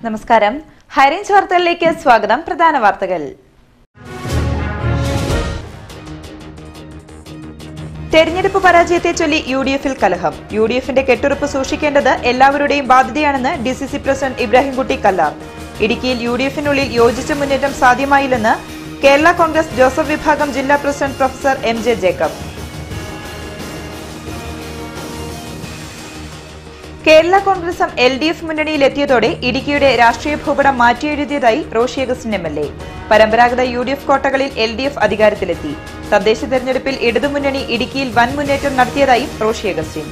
നമസ്കാരം ഹൈറേഞ്ച് വാർത്തകളിലേക്ക് സ്വാഗതം പ്രധാന വാർത്തകൾ തെരഞ്ഞെടുപ്പ് പരാജയത്തെ ചൊല്ലി യു ഡി എഫിൽ കലഹം യു ഡി എഫിന്റെ കെട്ടുറപ്പ് സൂക്ഷിക്കേണ്ടത് എല്ലാവരുടെയും ബാധ്യതയാണെന്ന് D C C president Ibrahimkutty Kallar ഇടുക്കിയിൽ യു ഡി എഫിനുള്ളിൽ യോജിച്ച മുന്നേറ്റം സാധ്യമായില്ലെന്ന് കേരള കോൺഗ്രസ് ജോസഫ് വിഭാഗം ജില്ലാ president professor M J Jacob Kerala കോൺഗ്രസും എൽ ഡി എഫ് മുന്നണിയിലെത്തിയതോടെ ഇടുക്കിയുടെ രാഷ്ട്രീയ ഭൂപടം മാറ്റിയെഴുതിയതായി Roshy Augustine M L A പരമ്പരാഗത യു ഡി എഫ് കോട്ടകളിൽ എൽ ഡി എഫ് അധികാരത്തിലെത്തി തദ്ദേശ തെരഞ്ഞെടുപ്പിൽ ഇടതുമുന്നണി ഇടുക്കിയിൽ വൻ മുന്നേറ്റം നടത്തിയതായും റോഷി അഗസ്റ്റിൻ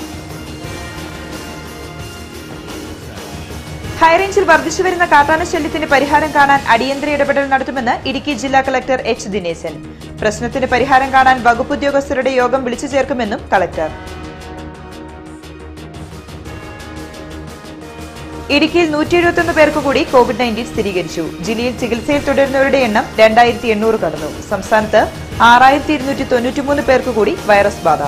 ഹൈറേഞ്ചിൽ വർദ്ധിച്ചുവരുന്ന കാട്ടാനശല്യത്തിന് പരിഹാരം കാണാൻ അടിയന്തര ഇടപെടൽ നടത്തുമെന്ന് ഇടുക്കി ജില്ലാ കളക്ടർ എച്ച് ദിനേശൻ പ്രശ്നത്തിന് പരിഹാരം കാണാൻ വകുപ്പ് ഉദ്യോഗസ്ഥരുടെ യോഗം വിളിച്ചു ചേർക്കുമെന്നും കളക്ടർ ഇടുക്കിയിൽ നൂറ്റി എഴുപത്തൊന്ന് പേർക്ക് കൂടി കോവിഡ് നയൻറ്റീൻ സ്ഥിരീകരിച്ചു ജില്ലയിൽ ചികിത്സയിൽ തുടരുന്നവരുടെ എണ്ണം രണ്ടായിരത്തി എണ്ണൂറ് കടന്നു സംസ്ഥാനത്ത് ആറായിരത്തി ഇരുന്നൂറ്റി തൊണ്ണൂറ്റിമൂന്ന് പേർക്ക് കൂടി വൈറസ് ബാധ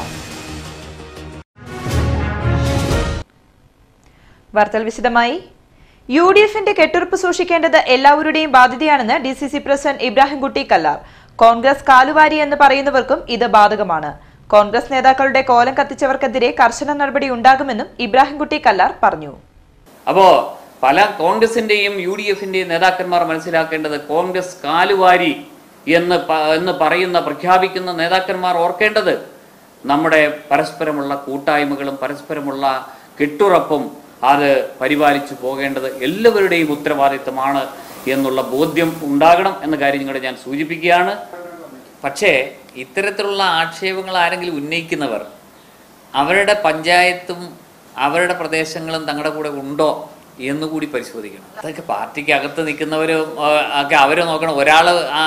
വാർത്തകൾ വിശദമായി യു ഡി എഫിന്റെ കെട്ടുറപ്പ് സൂക്ഷിക്കേണ്ടത് എല്ലാവരുടെയും ബാധ്യതയാണെന്ന് D C C president Ibrahimkutty Kallar Congress കാലുവാരി എന്ന് പറയുന്നവർക്കും ഇത് ബാധകമാണ് കോൺഗ്രസ് നേതാക്കളുടെ കോലം കത്തിച്ചവർക്കെതിരെ കർശന നടപടി ഉണ്ടാകുമെന്നും ഇബ്രാഹിംകുട്ടി കല്ലാർ പറഞ്ഞു അപ്പോ പല കോൺഗ്രസിന്റെയും യു ഡി എഫിന്റെയും നേതാക്കന്മാർ മനസ്സിലാക്കേണ്ടത് കോൺഗ്രസ് കാലുവാരി എന്ന് പ- എന്ന് പറയുന്ന പ്രഖ്യാപിക്കുന്ന നേതാക്കന്മാർ ഓർക്കേണ്ടത് നമ്മുടെ പരസ്പരമുള്ള കൂട്ടായ്മകളും പരസ്പരമുള്ള കെട്ടുറപ്പും അത് പരിപാലിച്ചു പോകേണ്ടത് എല്ലാവരുടെയും ഉത്തരവാദിത്തമാണ് എന്നുള്ള ബോധ്യം ഉണ്ടാകണം എന്ന കാര്യം നിങ്ങളെ ഞാൻ സൂചിപ്പിക്കുകയാണ് പക്ഷേ ഇത്തരത്തിലുള്ള ആക്ഷേപങ്ങൾ ആരെങ്കിലും ഉന്നയിക്കുന്നവർ അവരുടെ പഞ്ചായത്തും അവരുടെ പ്രദേശങ്ങളും തങ്ങളുടെ കൂടെ ഉണ്ടോ എന്ന് കൂടി പരിശോധിക്കണം അതൊക്കെ പാർട്ടിക്ക് അകത്ത് നിൽക്കുന്നവരും ഒക്കെ അവർ നോക്കണം ഒരാൾ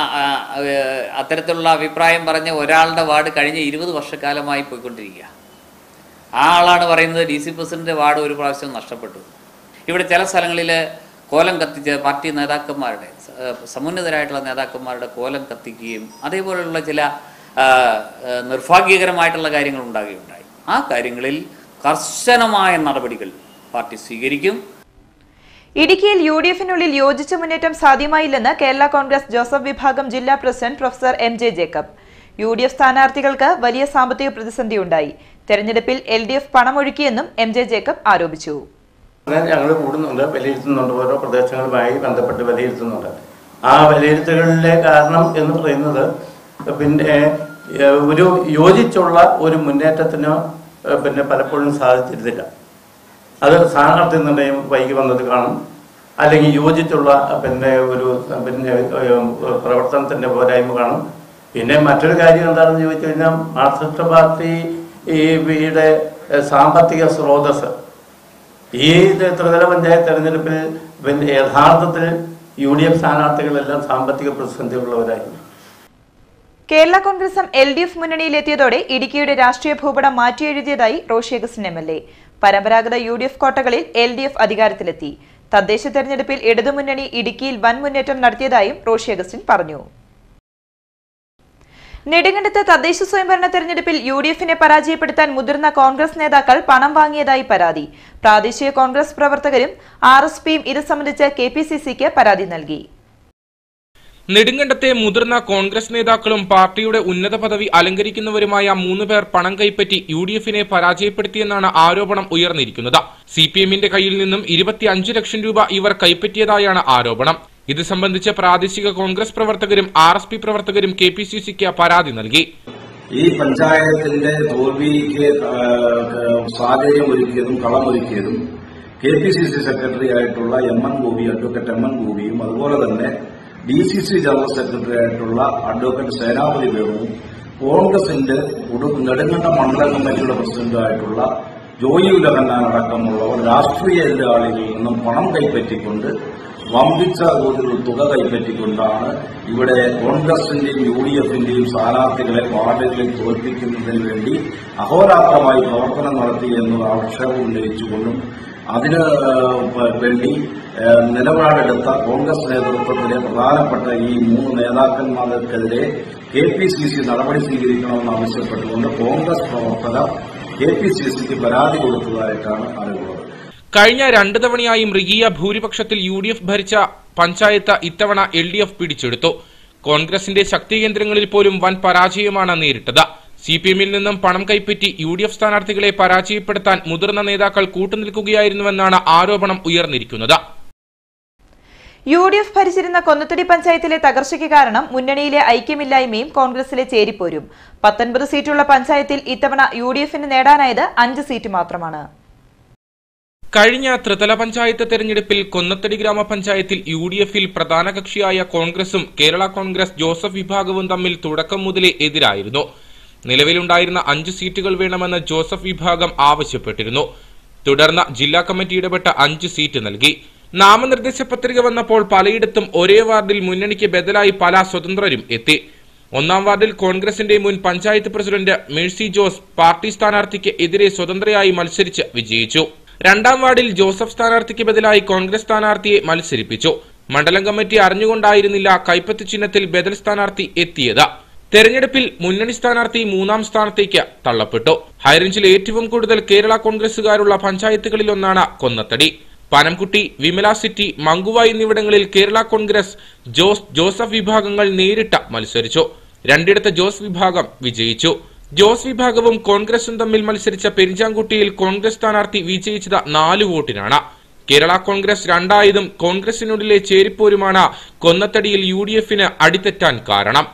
അത്തരത്തിലുള്ള അഭിപ്രായം പറഞ്ഞ ഒരാളുടെ വാർഡ് കഴിഞ്ഞ ഇരുപത് വർഷക്കാലമായി പോയിക്കൊണ്ടിരിക്കുക ആ ആളാണ് പറയുന്നത് ഡി സി പ്രസിഡന്റ് വാർഡ് ഒരു പ്രാവശ്യം നഷ്ടപ്പെട്ടു ഇവിടെ ചില സ്ഥലങ്ങളിൽ കോലം കത്തിച്ച് പാർട്ടി നേതാക്കന്മാരുടെ ഏഹ്, സമുന്നതരായിട്ടുള്ള നേതാക്കന്മാരുടെ കോലം കത്തിക്കുകയും അതേപോലെയുള്ള ചില ആ, ഏഹ്, നിർഭാഗ്യകരമായിട്ടുള്ള കാര്യങ്ങൾ ഉണ്ടാകുകയുണ്ടായി ആ കാര്യങ്ങളിൽ കർശനമായ നടപടികൾ പാർട്ടി സ്വീകരിക്കും ഇടുക്കിയിൽ യു ഡി എഫിനുള്ളിൽ യോജിച്ച മുന്നേറ്റം സാധ്യമായില്ലെന്ന് കേരള കോൺഗ്രസ് ജോസഫ് വിഭാഗം ജില്ലാ president professor M J Jacob U D F സ്ഥാനാർത്ഥികൾക്ക് വലിയ സാമ്പത്തിക പ്രതിസന്ധിയുണ്ടായി തെരഞ്ഞെടുപ്പിൽ എൽ ഡി എഫ് പണമൊഴുക്കിയെന്നും എം ജെ ജേക്കബ് ആരോപിച്ചു ഞങ്ങൾ കൂടുന്നുണ്ട് വിലയിരുത്തുന്നുണ്ട് ഓരോ പ്രദേശങ്ങളുമായി ബന്ധപ്പെട്ട് വിലയിരുത്തുന്നുണ്ട് ആ വിലയിരുത്തലുകളിലെ കാരണം എന്ന് പറയുന്നത് പിന്നെ ഏഹ്, ഒരു യോജിച്ചുള്ള ഒരു മുന്നേറ്റത്തിന് ഏഹ്, പിന്നെ പലപ്പോഴും സാധിച്ചിരുന്നില്ല അത് സ്ഥാനാർത്ഥി നിർണയം വൈകി വന്നത് കാണും അല്ലെങ്കിൽ യോജിച്ചുള്ള പിന്നെ ഒരു പിന്നെ ഏഹ്, പ്രവർത്തനത്തിന്റെ പോരായ്മ കാണും പിന്നെ മറ്റൊരു കാര്യം എന്താണെന്ന് ചോദിച്ചു കഴിഞ്ഞാൽ മാർക്സിസ്റ്റ് പാർട്ടി ഈ യുടെ ഏഹ്, സാമ്പത്തിക സ്രോതസ് ഈ ത്രിതല പഞ്ചായത്ത് തെരഞ്ഞെടുപ്പിൽ പിന്നെ യഥാർത്ഥത്തിൽ യു ഡി എഫ് സ്ഥാനാർത്ഥികളെല്ലാം സാമ്പത്തിക പ്രതിസന്ധിയുള്ളവരായിരുന്നു കേരള കോൺഗ്രസും എൽ ഡി എഫ് മുന്നണിയിലെത്തിയതോടെ ഇടുക്കിയുടെ രാഷ്ട്രീയ ഭൂപടം മാറ്റിയെഴുതിയതായി Roshy Augustine M L A പരമ്പരാഗത യു ഡി എഫ് കോട്ടകളിൽ എൽ ഡി എഫ് അധികാരത്തിലെത്തി തദ്ദേശ തെരഞ്ഞെടുപ്പിൽ ഇടതുമുന്നണി ഇടുക്കിയിൽ വൻ മുന്നേറ്റം നടത്തിയതായും റോഷി അഗസ്റ്റിൻ പറഞ്ഞു നെടുങ്കണ്ടത്ത് തദ്ദേശ സ്വയംഭരണ തെരഞ്ഞെടുപ്പിൽ യു ഡി എഫിനെ പരാജയപ്പെടുത്താൻ മുതിർന്ന കോൺഗ്രസ് നേതാക്കൾ പണം വാങ്ങിയതായി പരാതി പ്രാദേശിക കോൺഗ്രസ് പ്രവർത്തകരും ആർ എസ് പിയും ഇത് സംബന്ധിച്ച് കെ പി സി സിക്ക് പരാതി നൽകി നെടുങ്കണ്ടത്തെ മുതിർന്ന കോൺഗ്രസ് നേതാക്കളും പാർട്ടിയുടെ ഉന്നത പദവി അലങ്കരിക്കുന്നവരുമായ മൂന്ന് പേർ പണം കൈപ്പറ്റി യു ഡി എഫിനെ പരാജയപ്പെടുത്തിയെന്നാണ് ആരോപണം ഉയർന്നിരിക്കുന്നത് സി പി എമ്മിന്റെ കയ്യിൽ നിന്നും ഇരുപത്തിയഞ്ച് ലക്ഷം രൂപ ഇവർ കൈപ്പറ്റിയതായാണ് ആരോപണം ഇത് സംബന്ധിച്ച് പ്രാദേശിക കോൺഗ്രസ് പ്രവർത്തകരും ആർ എസ് പി പ്രവർത്തകരും കെ പി സി സിക്ക് പരാതി നൽകി ഈ പഞ്ചായത്തിന്റെ തോൽവിക്ക് ആ, സാഹചര്യം ഒരുക്കിയതും കളമൊരുക്കിയതും K P C C secretary ആയിട്ടുള്ള M N Gopi advocate M N ഗോപിയും അതുപോലെ തന്നെ D C C general secretary ആയിട്ടുള്ള അഡ്വക്കേറ്റ് സേനാപതി വേണുവും കോൺഗ്രസിന്റെ ഉടു- നെടുങ്കണ്ട മണ്ഡലം കമ്മിറ്റിയുടെ പ്രസിഡന്റായിട്ടുള്ള ജോയി ഉലഹന്നാൻ അടക്കമുള്ളവർ രാഷ്ട്രീയ എതിരാളികളിൽ നിന്നും പണം കൈപ്പറ്റിക്കൊണ്ട് വമ്പിച്ച തോതിലുള്ള തുക കൈപ്പറ്റിക്കൊണ്ടാണ് ഇവിടെ കോൺഗ്രസിന്റെയും യു ഡി എഫിന്റെയും സ്ഥാനാർത്ഥികളെ വാർഡുകളിൽ തോൽപ്പിക്കുന്നതിന് വേണ്ടി അഹോരാത്രമായി പ്രവർത്തനം നടത്തി എന്നുള്ള ആക്ഷേപം ഉന്നയിച്ചുകൊണ്ടും അതിന് ഏഹ്, വേണ്ടി ഏഹ്, നിലപാടെടുത്ത കോൺഗ്രസ് നേതൃത്വത്തിലെ പ്രധാനപ്പെട്ട ഈ മൂന്ന് നേതാക്കന്മാർക്കെതിരെ കെ പി സി സി നടപടി സ്വീകരിക്കണമെന്ന് ആവശ്യപ്പെട്ടുകൊണ്ട് കോൺഗ്രസ് പ്രവർത്തകർ കെ പി സി സിക്ക് പരാതി കൊടുത്തതായിട്ടാണ് അറിവുള്ളത് കഴിഞ്ഞ രണ്ട് തവണയായി മൃഗീയ ഭൂരിപക്ഷത്തിൽ യു ഡി എഫ് ഭരിച്ച പഞ്ചായത്ത് ഇത്തവണ എൽ ഡി എഫ് പിടിച്ചെടുത്തു കോൺഗ്രസിന്റെ ശക്തി കേന്ദ്രങ്ങളിൽ പോലും വൻ പരാജയമാണ് നേരിട്ടത് സി പി എമ്മിൽ നിന്നും പണം കൈപ്പറ്റി യു ഡി എഫ് സ്ഥാനാർത്ഥികളെ പരാജയപ്പെടുത്താൻ മുതിർന്ന നേതാക്കൾ കൂട്ടുനിൽക്കുകയായിരുന്നുവെന്നാണ് ആരോപണം ഉയർന്നിരിക്കുന്നത് യു ഡി എഫ് ഭരിച്ചിരുന്ന കൊന്നത്തടി പഞ്ചായത്തിലെ തകർച്ചയ്ക്ക് കാരണം മുന്നണിയിലെ ഐക്യമില്ലായ്മയും കോൺഗ്രസിലെ ചേരിപ്പോരും പത്തൊൻപത് സീറ്റുള്ള പഞ്ചായത്തിൽ ഇത്തവണ യു ഡി എഫിന് നേടാനായത് അഞ്ച് സീറ്റ് മാത്രമാണ് കഴിഞ്ഞ ത്രിതല പഞ്ചായത്ത് തെരഞ്ഞെടുപ്പിൽ കൊന്നത്തടി ഗ്രാമപഞ്ചായത്തിൽ യു ഡി എഫിൽ പ്രധാന കക്ഷിയായ കോൺഗ്രസും കേരള കോൺഗ്രസ് ജോസഫ് വിഭാഗവും തമ്മിൽ തുടക്കം മുതലേ എതിരായിരുന്നു നിലവിലുണ്ടായിരുന്ന അഞ്ച് സീറ്റുകൾ വേണമെന്ന് ജോസഫ് വിഭാഗം ആവശ്യപ്പെട്ടിരുന്നു തുടർന്ന് ജില്ലാ കമ്മിറ്റി ഇടപെട്ട അഞ്ച് സീറ്റ് നൽകി നാമനിർദ്ദേശ പത്രിക വന്നപ്പോൾ പലയിടത്തും ഒരേ വാർഡിൽ മുന്നണിക്ക് ബദലായി പല സ്വതന്ത്രരും എത്തി ഒന്നാം വാർഡിൽ കോൺഗ്രസിന്റെ മുൻ panchayat president Mercy Jose party സ്ഥാനാർത്ഥിക്ക് എതിരെ സ്വതന്ത്രയായി മത്സരിച്ച് വിജയിച്ചു രണ്ടാം വാർഡിൽ ജോസഫ് സ്ഥാനാർത്ഥിക്ക് ബദലായി കോൺഗ്രസ് സ്ഥാനാർത്ഥിയെ മത്സരിപ്പിച്ചു മണ്ഡലം കമ്മിറ്റി അറിഞ്ഞുകൊണ്ടായിരുന്നില്ല കൈപ്പത്തി ചിഹ്നത്തിൽ ബദൽ സ്ഥാനാർത്ഥി എത്തിയത് തെരഞ്ഞെടുപ്പിൽ മുന്നണി സ്ഥാനാർത്ഥി മൂന്നാം സ്ഥാനത്തേക്ക് തള്ളപ്പെട്ടു ഹൈറേഞ്ചിൽ ഏറ്റവും കൂടുതൽ കേരള കോൺഗ്രസുകാരുള്ള പഞ്ചായത്തുകളിലൊന്നാണ് കൊന്നത്തടി പനംകുട്ടി വിമല സിറ്റി മങ്കുവ എന്നിവിടങ്ങളിൽ കേരള കോൺഗ്രസ് ജോസ് ജോസഫ് വിഭാഗങ്ങൾ നേരിട്ട് മത്സരിച്ചു രണ്ടിടത്ത് ജോസ് വിഭാഗം വിജയിച്ചു ജോസ് വിഭാഗവും കോൺഗ്രസും തമ്മിൽ മത്സരിച്ച പെരിഞ്ചാംകുട്ടിയിൽ കോൺഗ്രസ് സ്ഥാനാർത്ഥി വിജയിച്ചത് നാല് വോട്ടിനാണ് കേരള കോൺഗ്രസ് രണ്ടായതും കോൺഗ്രസിനുള്ളിലെ ചേരിപ്പോരുമാണ് കൊന്നത്തടിയിൽ യു ഡി എഫിന് അടിതെറ്റാൻ കാരണം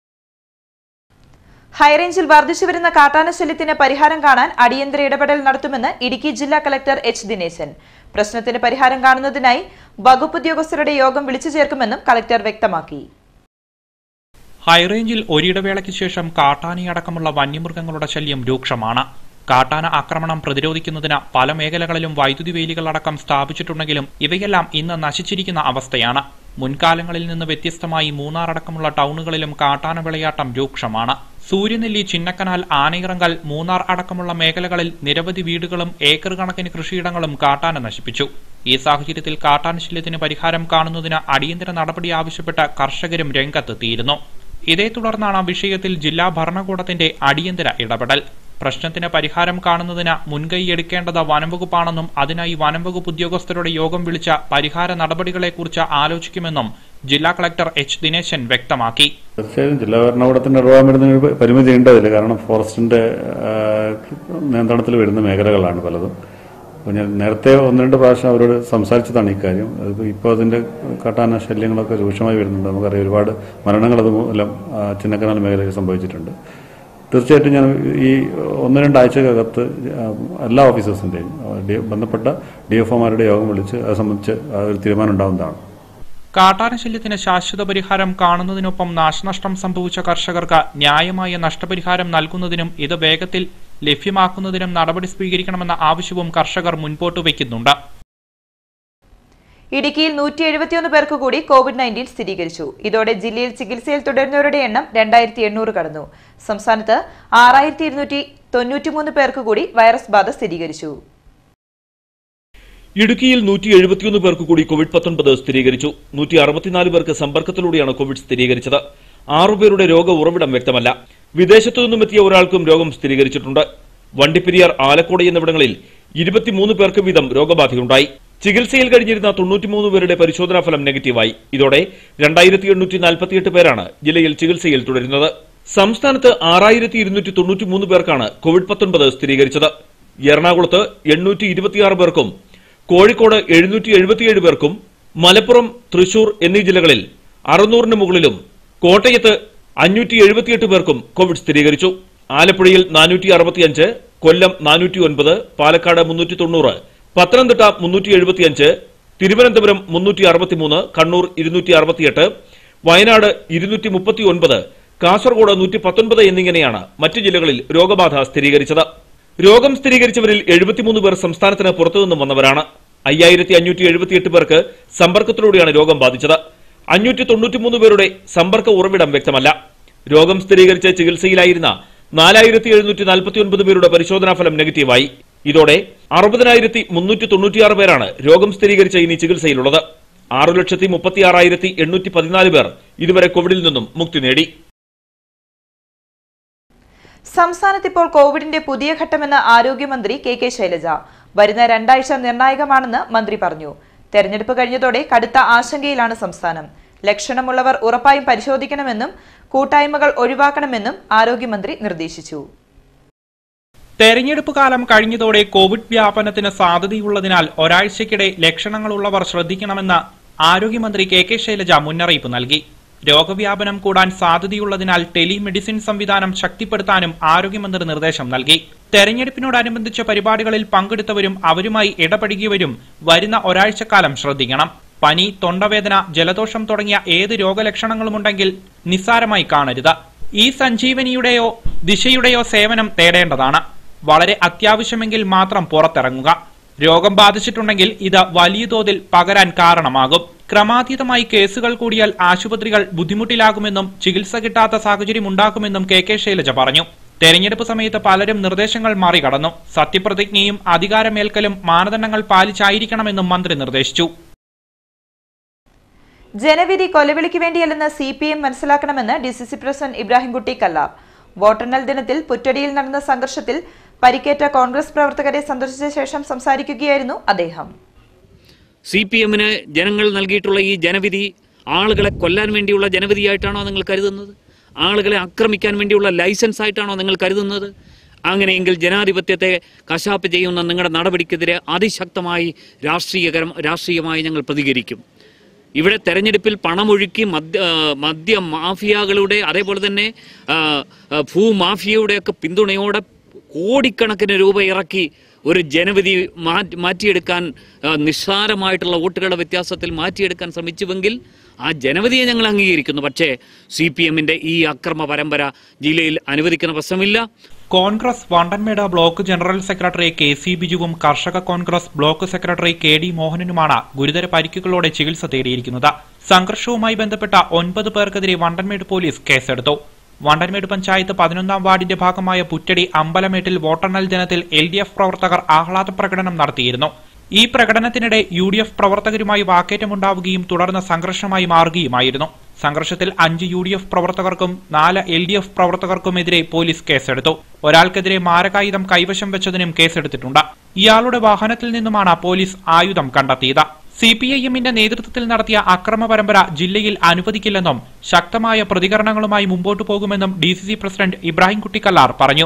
ഹൈറേഞ്ചിൽ വർദ്ധിച്ചുവരുന്ന കാട്ടാനശല്യത്തിന് പരിഹാരം കാണാൻ അടിയന്തര ഇടപെടൽ നടത്തുമെന്ന് ഇടുക്കി ജില്ലാ കളക്ടർ എച്ച് ദിനേശൻ പ്രശ്നത്തിന് പരിഹാരം കാണുന്നതിനായി വകുപ്പ് ഉദ്യോഗസ്ഥരുടെ യോഗം വിളിച്ചു ചേർക്കുമെന്നും കളക്ടർ വ്യക്തമാക്കി ഹൈറേഞ്ചിൽ ഒരിടവേളയ്ക്ക് ശേഷം കാട്ടാനയടക്കമുള്ള വന്യമൃഗങ്ങളുടെ ശല്യം രൂക്ഷമാണ് കാട്ടാന ആക്രമണം പ്രതിരോധിക്കുന്നതിന് പല മേഖലകളിലും വൈദ്യുതി വേലികളടക്കം സ്ഥാപിച്ചിട്ടുണ്ടെങ്കിലും ഇവയെല്ലാം ഇന്ന് നശിച്ചിരിക്കുന്ന അവസ്ഥയാണ് മുൻകാലങ്ങളിൽ നിന്ന് വ്യത്യസ്തമായി മൂന്നാർ അടക്കമുള്ള ടൗണുകളിലും കാട്ടാന വിളയാട്ടം രൂക്ഷമാണ് സൂര്യനെല്ലി ചിന്നക്കനാൽ ആനയിറങ്കൽ മൂന്നാർ അടക്കമുള്ള മേഖലകളിൽ നിരവധി വീടുകളും ഏക്കർ കണക്കിന് കൃഷിയിടങ്ങളും കാട്ടാന നശിപ്പിച്ചു ഈ സാഹചര്യത്തിൽ കാട്ടാന ശല്യത്തിന് പരിഹാരം കാണുന്നതിന് അടിയന്തര നടപടി ആവശ്യപ്പെട്ട് കർഷകരും രംഗത്തെത്തിയിരുന്നു ഇതേ തുടർന്നാണ് വിഷയത്തിൽ ജില്ലാ ഭരണകൂടത്തിന്റെ അടിയന്തര ഇടപെടൽ പ്രശ്നത്തിന് പരിഹാരം കാണുന്നതിന് മുൻകൈയെടുക്കേണ്ടത് വനംവകുപ്പാണെന്നും അതിനായി വനംവകുപ്പ് ഉദ്യോഗസ്ഥരുടെ യോഗം വിളിച്ച പരിഹാര നടപടികളെക്കുറിച്ച് ആലോചിക്കുമെന്നും ജില്ലാ കളക്ടർ എച്ച് ദിനേശൻ വ്യക്തമാക്കി തീർച്ചയായും ജില്ലാ ഭരണകൂടത്തിന്റെ ഇടപെടാൻ വരുന്ന ഒരു പരിമിതി ഉണ്ട് അതിൽ കാരണം ഫോറസ്റ്റിന്റെ ആ, നിയന്ത്രണത്തിൽ വരുന്ന മേഖലകളാണ് പലതും അപ്പോൾ ഞാൻ നേരത്തെ ഒന്ന് രണ്ട് പ്രാവശ്യം അവരോട് സംസാരിച്ചതാണ് ഇക്കാര്യം അതിപ്പോൾ ഇപ്പോൾ അതിന്റെ കാട്ടാന ശല്യങ്ങളൊക്കെ രൂക്ഷമായി വരുന്നുണ്ട് നമുക്കറിയാം ഒരുപാട് മരണങ്ങൾ അത് മൂലം ആ, ചിന്നക്കനാൽ മേഖലയിൽ സംഭവിച്ചിട്ടുണ്ട് തീർച്ചയായിട്ടും ഞാൻ ഈ ഒന്ന് രണ്ടാഴ്ചക്കകത്ത് ആ, എല്ലാ ഓഫീസേഴ്സിന്റെയും ആ, ഡി- ബന്ധപ്പെട്ട ഡി എഫ് ഒമാരുടെ യോഗം വിളിച്ച് അത് സംബന്ധിച്ച് ആ, ഒരു തീരുമാനം ഉണ്ടാവുന്നതാണ് കാട്ടാന ശല്യത്തിന് ശാശ്വത പരിഹാരം കാണുന്നതിനൊപ്പം നാശനഷ്ടം സംഭവിച്ച കർഷകർക്ക് ന്യായമായ നഷ്ടപരിഹാരം നൽകുന്നതിനും ഇത് വേഗത്തിൽ ലഭ്യമാക്കുന്നതിനും നടപടി സ്വീകരിക്കണമെന്ന ആവശ്യവും കർഷകർ മുൻപോട്ട് വയ്ക്കുന്നുണ്ട് ഇടുക്കിയിൽ നൂറ്റി എഴുപത്തിയൊന്ന് പേർക്ക് കൂടി കോവിഡ് നയൻറ്റീൻ സ്ഥിരീകരിച്ചു ഇതോടെ ജില്ലയിൽ ചികിത്സയിൽ തുടരുന്നവരുടെ എണ്ണം രണ്ടായിരത്തി എണ്ണൂറ് കടന്നു സംസ്ഥാനത്ത് ആറായിരത്തി ഇരുന്നൂറ്റി തൊണ്ണൂറ്റിമൂന്ന് പേർക്ക് കൂടി വൈറസ് ബാധ സ്ഥിരീകരിച്ചു ഇടുക്കിയിൽ നൂറ്റി എഴുപത്തിയൊന്ന് പേർക്ക് കൂടി കോവിഡ് പത്തൊൻപത് സ്ഥിരീകരിച്ചു നൂറ്റി അറുപത്തിനാല് പേർക്ക് സമ്പർക്കത്തിലൂടെയാണ് കോവിഡ് സ്ഥിരീകരിച്ചത് ആറുപേരുടെ രോഗ ഉറവിടം വ്യക്തമല്ല വിദേശത്തു നിന്നും എത്തിയ ഒരാൾക്കും രോഗം സ്ഥിരീകരിച്ചിട്ടുണ്ട് വണ്ടിപ്പെരിയാർ ആലക്കോട് എന്നിവിടങ്ങളിൽ ഇരുപത്തിമൂന്ന് പേർക്ക് വീതം രോഗബാധയുണ്ടായി ചികിത്സയിൽ കഴിഞ്ഞിരുന്ന തൊണ്ണൂറ്റിമൂന്ന് പേരുടെ പരിശോധനാ ഫലം നെഗറ്റീവായി ഇതോടെ രണ്ടായിരത്തി എണ്ണൂറ്റി നാൽപ്പത്തിയെട്ട് പേരാണ് ജില്ലയിൽ ചികിത്സയിൽ തുടരുന്നത് സംസ്ഥാനത്ത് ആറായിരത്തി ഇരുന്നൂറ്റി തൊണ്ണൂറ്റിമൂന്ന് പേർക്കാണ് കോവിഡ് പത്തൊൻപത് സ്ഥിരീകരിച്ചത് എറണാകുളത്ത് എണ്ണൂറ്റി ഇരുപത്തിയാറ് പേർക്കും കോഴിക്കോട് എഴുന്നൂറ്റി എഴുപത്തിയേഴ് പേർക്കും മലപ്പുറം തൃശൂർ എന്നീ ജില്ലകളിൽ അറുന്നൂറിന് മുകളിലും കോട്ടയത്ത് അഞ്ഞൂറ്റി എഴുപത്തിയെട്ട് പേർക്കും കോവിഡ് സ്ഥിരീകരിച്ചു ആലപ്പുഴയിൽ നാനൂറ്റി അറുപത്തിയഞ്ച് കൊല്ലം നാനൂറ്റി ഒൻപത് പാലക്കാട് മുന്നൂറ്റി തൊണ്ണൂറ് പത്തനംതിട്ട മുന്നൂറ്റി എഴുപത്തിയഞ്ച് തിരുവനന്തപുരം മുന്നൂറ്റി അറുപത്തിമൂന്ന് കണ്ണൂർ ഇരുന്നൂറ്റി അറുപത്തിയെട്ട് വയനാട് ഇരുന്നൂറ്റി മുപ്പത്തി ഒൻപത് കാസർഗോഡ് നൂറ്റി പത്തൊൻപത് എന്നിങ്ങനെയാണ് മറ്റു ജില്ലകളിൽ രോഗബാധ സ്ഥിരീകരിച്ചത് രോഗം സ്ഥിരീകരിച്ചവരിൽ എഴുപത്തിമൂന്ന് പേർ സംസ്ഥാനത്തിന് പുറത്തുനിന്നും വന്നവരാണ് അയ്യായിരത്തി അഞ്ഞൂറ്റി എഴുപത്തിയെട്ട് പേർക്ക് സമ്പർക്കത്തിലൂടെയാണ് രോഗം ബാധിച്ചത് അഞ്ഞൂറ്റി തൊണ്ണൂറ്റിമൂന്ന് പേരുടെ സമ്പർക്ക ഉറവിടം വ്യക്തമല്ല രോഗം സ്ഥിരീകരിച്ച് ചികിത്സയിലായിരുന്ന നാലായിരത്തി എഴുന്നൂറ്റി നാൽപ്പത്തി ഒൻപത് പേരുടെ പരിശോധനാ ഫലം നെഗറ്റീവായി ഇതോടെ അറുപതിനായിരത്തി മുന്നൂറ്റി തൊണ്ണൂറ്റിയാറ് പേരാണ് രോഗം സ്ഥിരീകരിച്ച ഇനി ചികിത്സയിലുള്ളത് ആറു ലക്ഷത്തി മുപ്പത്തിയാറായിരത്തി എണ്ണൂറ്റി പതിനാല് പേർ ഇതുവരെ കോവിഡിൽ നിന്നും മുക്തി നേടി സംസ്ഥാനത്ത് ഇപ്പോൾ കോവിഡിന്റെ പുതിയ ഘട്ടമെന്ന് ആരോഗ്യമന്ത്രി കെ കെ ശൈലജ വരുന്ന രണ്ടാഴ്ച നിർണായകമാണെന്ന് മന്ത്രി പറഞ്ഞു തെരഞ്ഞെടുപ്പ് കഴിഞ്ഞതോടെ കടുത്ത ആശങ്കയിലാണ് സംസ്ഥാനം ലക്ഷണമുള്ളവർ ഉറപ്പായും പരിശോധിക്കണമെന്നും കൂട്ടായ്മകൾ ഒഴിവാക്കണമെന്നും ആരോഗ്യമന്ത്രി നിർദ്ദേശിച്ചു തെരഞ്ഞെടുപ്പ് കാലം കഴിഞ്ഞതോടെ കോവിഡ് വ്യാപനത്തിന് സാധ്യതയുള്ളതിനാൽ ഒരാഴ്ചയ്ക്കിടെ ലക്ഷണങ്ങളുള്ളവർ ശ്രദ്ധിക്കണമെന്ന് ആരോഗ്യമന്ത്രി കെ കെ ശൈലജ മുന്നറിയിപ്പ് നൽകി രോഗവ്യാപനം കൂടാൻ സാധ്യതയുള്ളതിനാൽ ടെലിമെഡിസിൻ സംവിധാനം ശക്തിപ്പെടുത്താനും ആരോഗ്യമന്ത്രി നിർദ്ദേശം നൽകി തെരഞ്ഞെടുപ്പിനോടനുബന്ധിച്ച പരിപാടികളിൽ പങ്കെടുത്തവരും അവരുമായി ഇടപഴകിയവരും വരുന്ന ഒരാഴ്ചക്കാലം ശ്രദ്ധിക്കണം പനി തൊണ്ടവേദന ജലദോഷം തുടങ്ങിയ ഏത് രോഗലക്ഷണങ്ങളുമുണ്ടെങ്കിൽ നിസ്സാരമായി കാണരുത് ഈ സഞ്ജീവനിയുടെയോ ദിശയുടെയോ സേവനം തേടേണ്ടതാണ് വളരെ അത്യാവശ്യമെങ്കിൽ മാത്രം പുറത്തിറങ്ങുക രോഗം ബാധിച്ചിട്ടുണ്ടെങ്കിൽ ഇത് വലിയ തോതിൽ പകരാൻ കാരണമാകും ക്രമാതീതമായി കേസുകൾ കൂടിയാൽ ആശുപത്രികൾ ബുദ്ധിമുട്ടിലാകുമെന്നും ചികിത്സ കിട്ടാത്ത സാഹചര്യം ഉണ്ടാകുമെന്നും കെ കെ ശൈലജ പറഞ്ഞു തെരഞ്ഞെടുപ്പ് സമയത്ത് പലരും നിർദ്ദേശങ്ങൾ മറികടന്നു സത്യപ്രതിജ്ഞയും അധികാരമേൽക്കലും മാനദണ്ഡങ്ങൾ പാലിച്ചായിരിക്കണമെന്നും മന്ത്രി നിർദ്ദേശിച്ചു ജനവിധി കൊലവിളിക്ക് വേണ്ടിയല്ലെന്ന് സി പി എം മനസ്സിലാക്കണമെന്ന് D C C president Ibrahimkutty Kallar വോട്ടെണ്ണൽ ദിനത്തിൽ പുറ്റടിയിൽ നടന്ന സംഘർഷത്തിൽ പരിക്കേറ്റ കോൺഗ്രസ് പ്രവർത്തകരെ സന്ദർശിച്ച ശേഷം സംസാരിക്കുകയായിരുന്നു അദ്ദേഹം സി പി എമ്മിന് ജനങ്ങൾ നൽകിയിട്ടുള്ള ഈ ജനവിധി ആളുകളെ കൊല്ലാൻ വേണ്ടിയുള്ള ജനവിധിയായിട്ടാണോ നിങ്ങൾ കരുതുന്നത് ആളുകളെ ആക്രമിക്കാൻ വേണ്ടിയുള്ള ലൈസൻസ് ആയിട്ടാണോ നിങ്ങൾ കരുതുന്നത് അങ്ങനെയെങ്കിൽ ജനാധിപത്യത്തെ കശാപ്പ് ചെയ്യുന്ന നിങ്ങളുടെ നടപടിക്കെതിരെ അതിശക്തമായി രാഷ്ട്രീയകരം രാഷ്ട്രീയമായി ഞങ്ങൾ പ്രതികരിക്കും ഇവിടെ തെരഞ്ഞെടുപ്പിൽ പണമൊഴുക്കി മദ്യ ആ, മദ്യ മാഫിയകളുടെ അതേപോലെ തന്നെ ആ, ആ, ഭൂമാഫിയയുടെയൊക്കെ പിന്തുണയോടെ കോടിക്കണക്കിന് രൂപ ഇറക്കി ഒരു ജനവിധി മാറ്റി മാറ്റിയെടുക്കാൻ ആ, നിസ്സാരമായിട്ടുള്ള വോട്ടുകളുടെ വ്യത്യാസത്തിൽ മാറ്റിയെടുക്കാൻ ശ്രമിച്ചുവെങ്കിൽ ആ ജനവിധിയെ ഞങ്ങൾ അംഗീകരിക്കുന്നു പക്ഷേ സി പി എമ്മിൻ്റെ ഈ അക്രമ പരമ്പര ജില്ലയിൽ അനുവദിക്കുന്ന പ്രശ്നമില്ല Congress Vandanmedu block general secretary K C ബിജുവും കർഷക Congress block secretary K D മോഹനനുമാണ് ഗുരുതര പരിക്കുകളോടെ ചികിത്സ തേടിയിരിക്കുന്നത് സംഘർഷവുമായി ബന്ധപ്പെട്ട ഒൻപത് പേർക്കെതിരെ വണ്ടൻമേട് പോലീസ് കേസെടുത്തു വണ്ടൻമേട് പഞ്ചായത്ത് പതിനൊന്നാം വാർഡിന്റെ ഭാഗമായ പുറ്റടി അമ്പലമേട്ടിൽ വോട്ടെണ്ണൽ ദിനത്തിൽ എൽ ഡി എഫ് പ്രവർത്തകർ ആഹ്ലാദ പ്രകടനം നടത്തിയിരുന്നു ഈ പ്രകടനത്തിനിടെ യു ഡി എഫ് പ്രവർത്തകരുമായി വാക്കേറ്റമുണ്ടാവുകയും തുടർന്ന് സംഘർഷമായി മാറുകയുമായിരുന്നു സംഘർഷത്തിൽ അഞ്ച് യു ഡി എഫ് പ്രവർത്തകർക്കും നാല് എൽ ഡി എഫ് പ്രവർത്തകർക്കുമെതിരെ പോലീസ് കേസെടുത്തു ഒരാൾക്കെതിരെ മാരകായുധം കൈവശം വെച്ചതിനും കേസെടുത്തിട്ടുണ്ട് ഇയാളുടെ വാഹനത്തിൽ നിന്നുമാണ് പോലീസ് ആയുധം കണ്ടെത്തിയത് സി പി ഐ എമ്മിന്റെ നേതൃത്വത്തിൽ നടത്തിയ അക്രമ പരമ്പര ജില്ലയിൽ അനുവദിക്കില്ലെന്നും ശക്തമായ പ്രതികരണങ്ങളുമായി മുമ്പോട്ടു പോകുമെന്നും D C C president Ibrahimkutty Kallar പറഞ്ഞു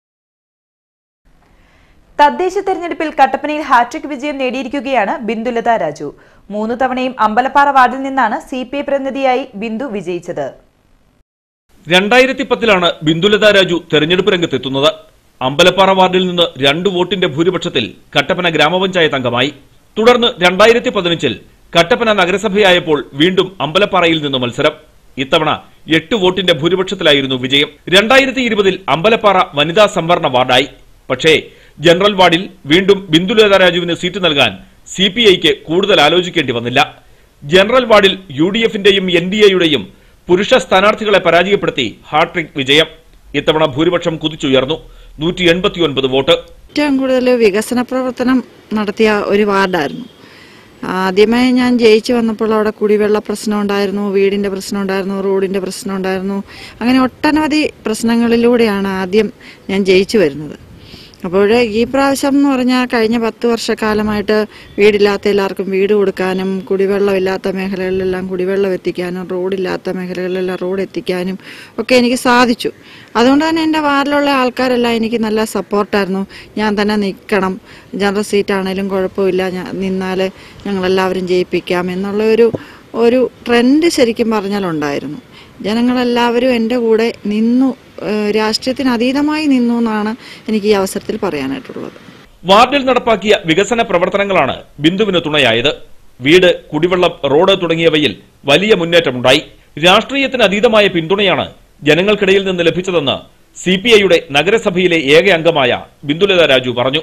തദ്ദേശ തെരഞ്ഞെടുപ്പിൽ കട്ടപ്പനയിൽ ഹാട്രിക് വിജയം നേടിയിരിക്കുകയാണ് ബിന്ദുലത രാജു മൂന്ന് തവണയും അമ്പലപ്പാറ വാർഡിൽ നിന്നാണ് സി പി ഐ പ്രതിനിധിയായി ബിന്ദു വിജയിച്ചത് രണ്ടായിരത്തി പത്തിലാണ് ബിന്ദുലത രാജു തെരഞ്ഞെടുപ്പ് രംഗത്തെത്തുന്നത് അമ്പലപ്പാറ വാർഡിൽ നിന്ന് രണ്ട് വോട്ടിന്റെ ഭൂരിപക്ഷത്തിൽ കട്ടപ്പന ഗ്രാമപഞ്ചായത്ത് അംഗമായി തുടർന്ന് രണ്ടായിരത്തി പതിനഞ്ചിൽ കട്ടപ്പന നഗരസഭയായപ്പോൾ വീണ്ടും അമ്പലപ്പാറയിൽ നിന്ന് മത്സരം ഇത്തവണ എട്ട് വോട്ടിന്റെ ഭൂരിപക്ഷത്തിലായിരുന്നു വിജയം രണ്ടായിരത്തി ഇരുപതിൽ അമ്പലപ്പാറ വനിതാ സംവരണ വാർഡായി പക്ഷേ ജനറൽ വാർഡിൽ വീണ്ടും ബിന്ദുലത രാജുവിന് സീറ്റ് നൽകാൻ സി പി ഐക്ക് കൂടുതൽ ആലോചിക്കേണ്ടി വന്നില്ല ജനറൽ വാർഡിൽ യു ഡി എഫിന്റെയും എൻ ഡി എയുടെയും പുരുഷ സ്ഥാനാർത്ഥികളെ പരാജയപ്പെടുത്തി ഹാട്രിക് വിജയം ഇത്തവണ ഭൂരിപക്ഷം കുതിച്ചുയർന്നു നൂറ്റി എൺപത്തിയൊൻപത് വോട്ട് ഏറ്റവും കൂടുതൽ വികസന പ്രവർത്തനം നടത്തിയ ഒരു വാർഡായിരുന്നു ആദ്യമായി ഞാൻ ജയിച്ചു വന്നപ്പോൾ അവിടെ കുടിവെള്ള പ്രശ്നം ഉണ്ടായിരുന്നു വീടിന്റെ പ്രശ്നം ഉണ്ടായിരുന്നു റോഡിന്റെ പ്രശ്നം ഉണ്ടായിരുന്നു അങ്ങനെ ഒട്ടനവധി പ്രശ്നങ്ങളിലൂടെയാണ് ആദ്യം ഞാൻ ജയിച്ചു വരുന്നത് അപ്പോൾ ഈ പ്രാവശ്യം എന്ന് പറഞ്ഞാൽ കഴിഞ്ഞ പത്ത് വർഷക്കാലമായിട്ട് വീടില്ലാത്ത എല്ലാവർക്കും വീട് കൊടുക്കാനും കുടിവെള്ളമില്ലാത്ത മേഖലകളിലെല്ലാം കുടിവെള്ളം എത്തിക്കാനും റോഡില്ലാത്ത മേഖലകളിലെല്ലാം റോഡ് എത്തിക്കാനും ഒക്കെ എനിക്ക് സാധിച്ചു അതുകൊണ്ട് തന്നെ എൻ്റെ വാർഡിലുള്ള ആൾക്കാരെല്ലാം എനിക്ക് നല്ല സപ്പോർട്ടായിരുന്നു ഞാൻ തന്നെ നിൽക്കണം ജനറൽ സീറ്റാണേലും കുഴപ്പമില്ല ഞാൻ നിന്നാൽ ഞങ്ങളെല്ലാവരും ജയിപ്പിക്കാം എന്നുള്ള ഒരു ഒരു ട്രെൻഡ് ശരിക്കും പറഞ്ഞാലുണ്ടായിരുന്നു ജനങ്ങളെല്ലാവരും എൻ്റെ കൂടെ നിന്നു ഏഹ് രാഷ്ട്രീയത്തിന് അതീതമായി നിന്നു എന്നാണ് എനിക്ക് ഈ അവസരത്തിൽ പറയാനായിട്ടുള്ളത് വാർഡിൽ നടപ്പാക്കിയ വികസന പ്രവർത്തനങ്ങളാണ് ബിന്ദുവിന് തുണയായത് വീട് കുടിവെള്ളം റോഡ് തുടങ്ങിയവയിൽ വലിയ മുന്നേറ്റമുണ്ടായി രാഷ്ട്രീയത്തിന് അതീതമായ പിന്തുണയാണ് ജനങ്ങൾക്കിടയിൽ നിന്ന് ലഭിച്ചതെന്ന് സി പി ഐയുടെ നഗരസഭയിലെ ഏക അംഗമായ ബിന്ദുലത രാജു പറഞ്ഞു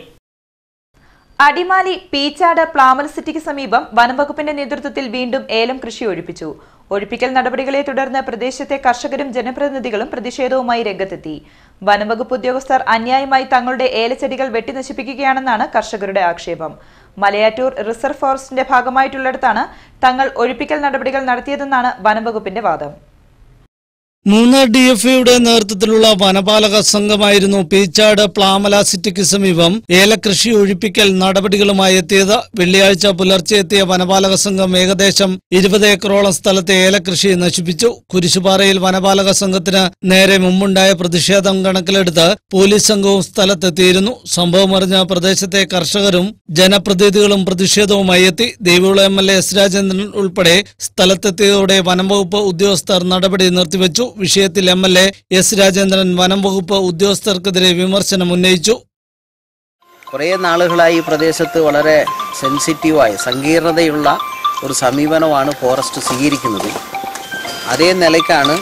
അടിമാലി പീച്ചാട് പ്ലാമൽ സിറ്റിക്ക് സമീപം വനംവകുപ്പിന്റെ നേതൃത്വത്തിൽ വീണ്ടും ഏലം കൃഷി ഒഴിപ്പിച്ചു ഒഴിപ്പിക്കൽ നടപടികളെ തുടർന്ന് പ്രദേശത്തെ കർഷകരും ജനപ്രതിനിധികളും പ്രതിഷേധവുമായി രംഗത്തെത്തി വനംവകുപ്പ് ഉദ്യോഗസ്ഥർ അന്യായമായി തങ്ങളുടെ ഏലച്ചെടികൾ വെട്ടിനശിപ്പിക്കുകയാണെന്നാണ് കർഷകരുടെ ആക്ഷേപം മലയാറ്റൂർ റിസർവ് ഫോറസ്റ്റിന്റെ ഭാഗമായിട്ടുള്ളിടത്താണ് തങ്ങൾ ഒഴിപ്പിക്കൽ നടപടികൾ നടത്തിയതെന്നാണ് വനംവകുപ്പിന്റെ വാദം മൂന്നാർ ഡി എഫ് ഐയുടെ നേതൃത്വത്തിലുള്ള വനപാലക സംഘമായിരുന്നു പീച്ചാട് പ്ലാമല സിറ്റിക്ക് സമീപം ഏലകൃഷി ഒഴിപ്പിക്കൽ നടപടികളുമായി എത്തിയത് വെള്ളിയാഴ്ച പുലർച്ചെ എത്തിയ വനപാലക സംഘം ഏകദേശം ഇരുപത് ഏക്കറോളം സ്ഥലത്തെ ഏലകൃഷി നശിപ്പിച്ചു കുരിശുപാറയിൽ വനപാലക സംഘത്തിന് നേരെ മുമ്പുണ്ടായ പ്രതിഷേധം കണക്കിലെടുത്ത് പോലീസ് സംഘവും സ്ഥലത്തെത്തിയിരുന്നു സംഭവം അറിഞ്ഞ പ്രദേശത്തെ കർഷകരും ജനപ്രതിനിധികളും പ്രതിഷേധവുമായി എത്തി Devikulam M L A S Rajendran ഉൾപ്പെടെ സ്ഥലത്തെത്തിയതോടെ വനംവകുപ്പ് ഉദ്യോഗസ്ഥർ നടപടി നിർത്തിവെച്ചു വിഷയത്തിൽ M L A S Rajendran വനംവകുപ്പ് ഉദ്യോഗസ്ഥർക്കെതിരെ വിമർശനം ഉന്നയിച്ചു കുറേ നാളുകളായി ഈ പ്രദേശത്ത് വളരെ സെൻസിറ്റീവായ സങ്കീർണതയുള്ള ഒരു സമീപനമാണ് ഫോറസ്റ്റ് സ്വീകരിക്കുന്നത് അതേ നിലയ്ക്കാണ്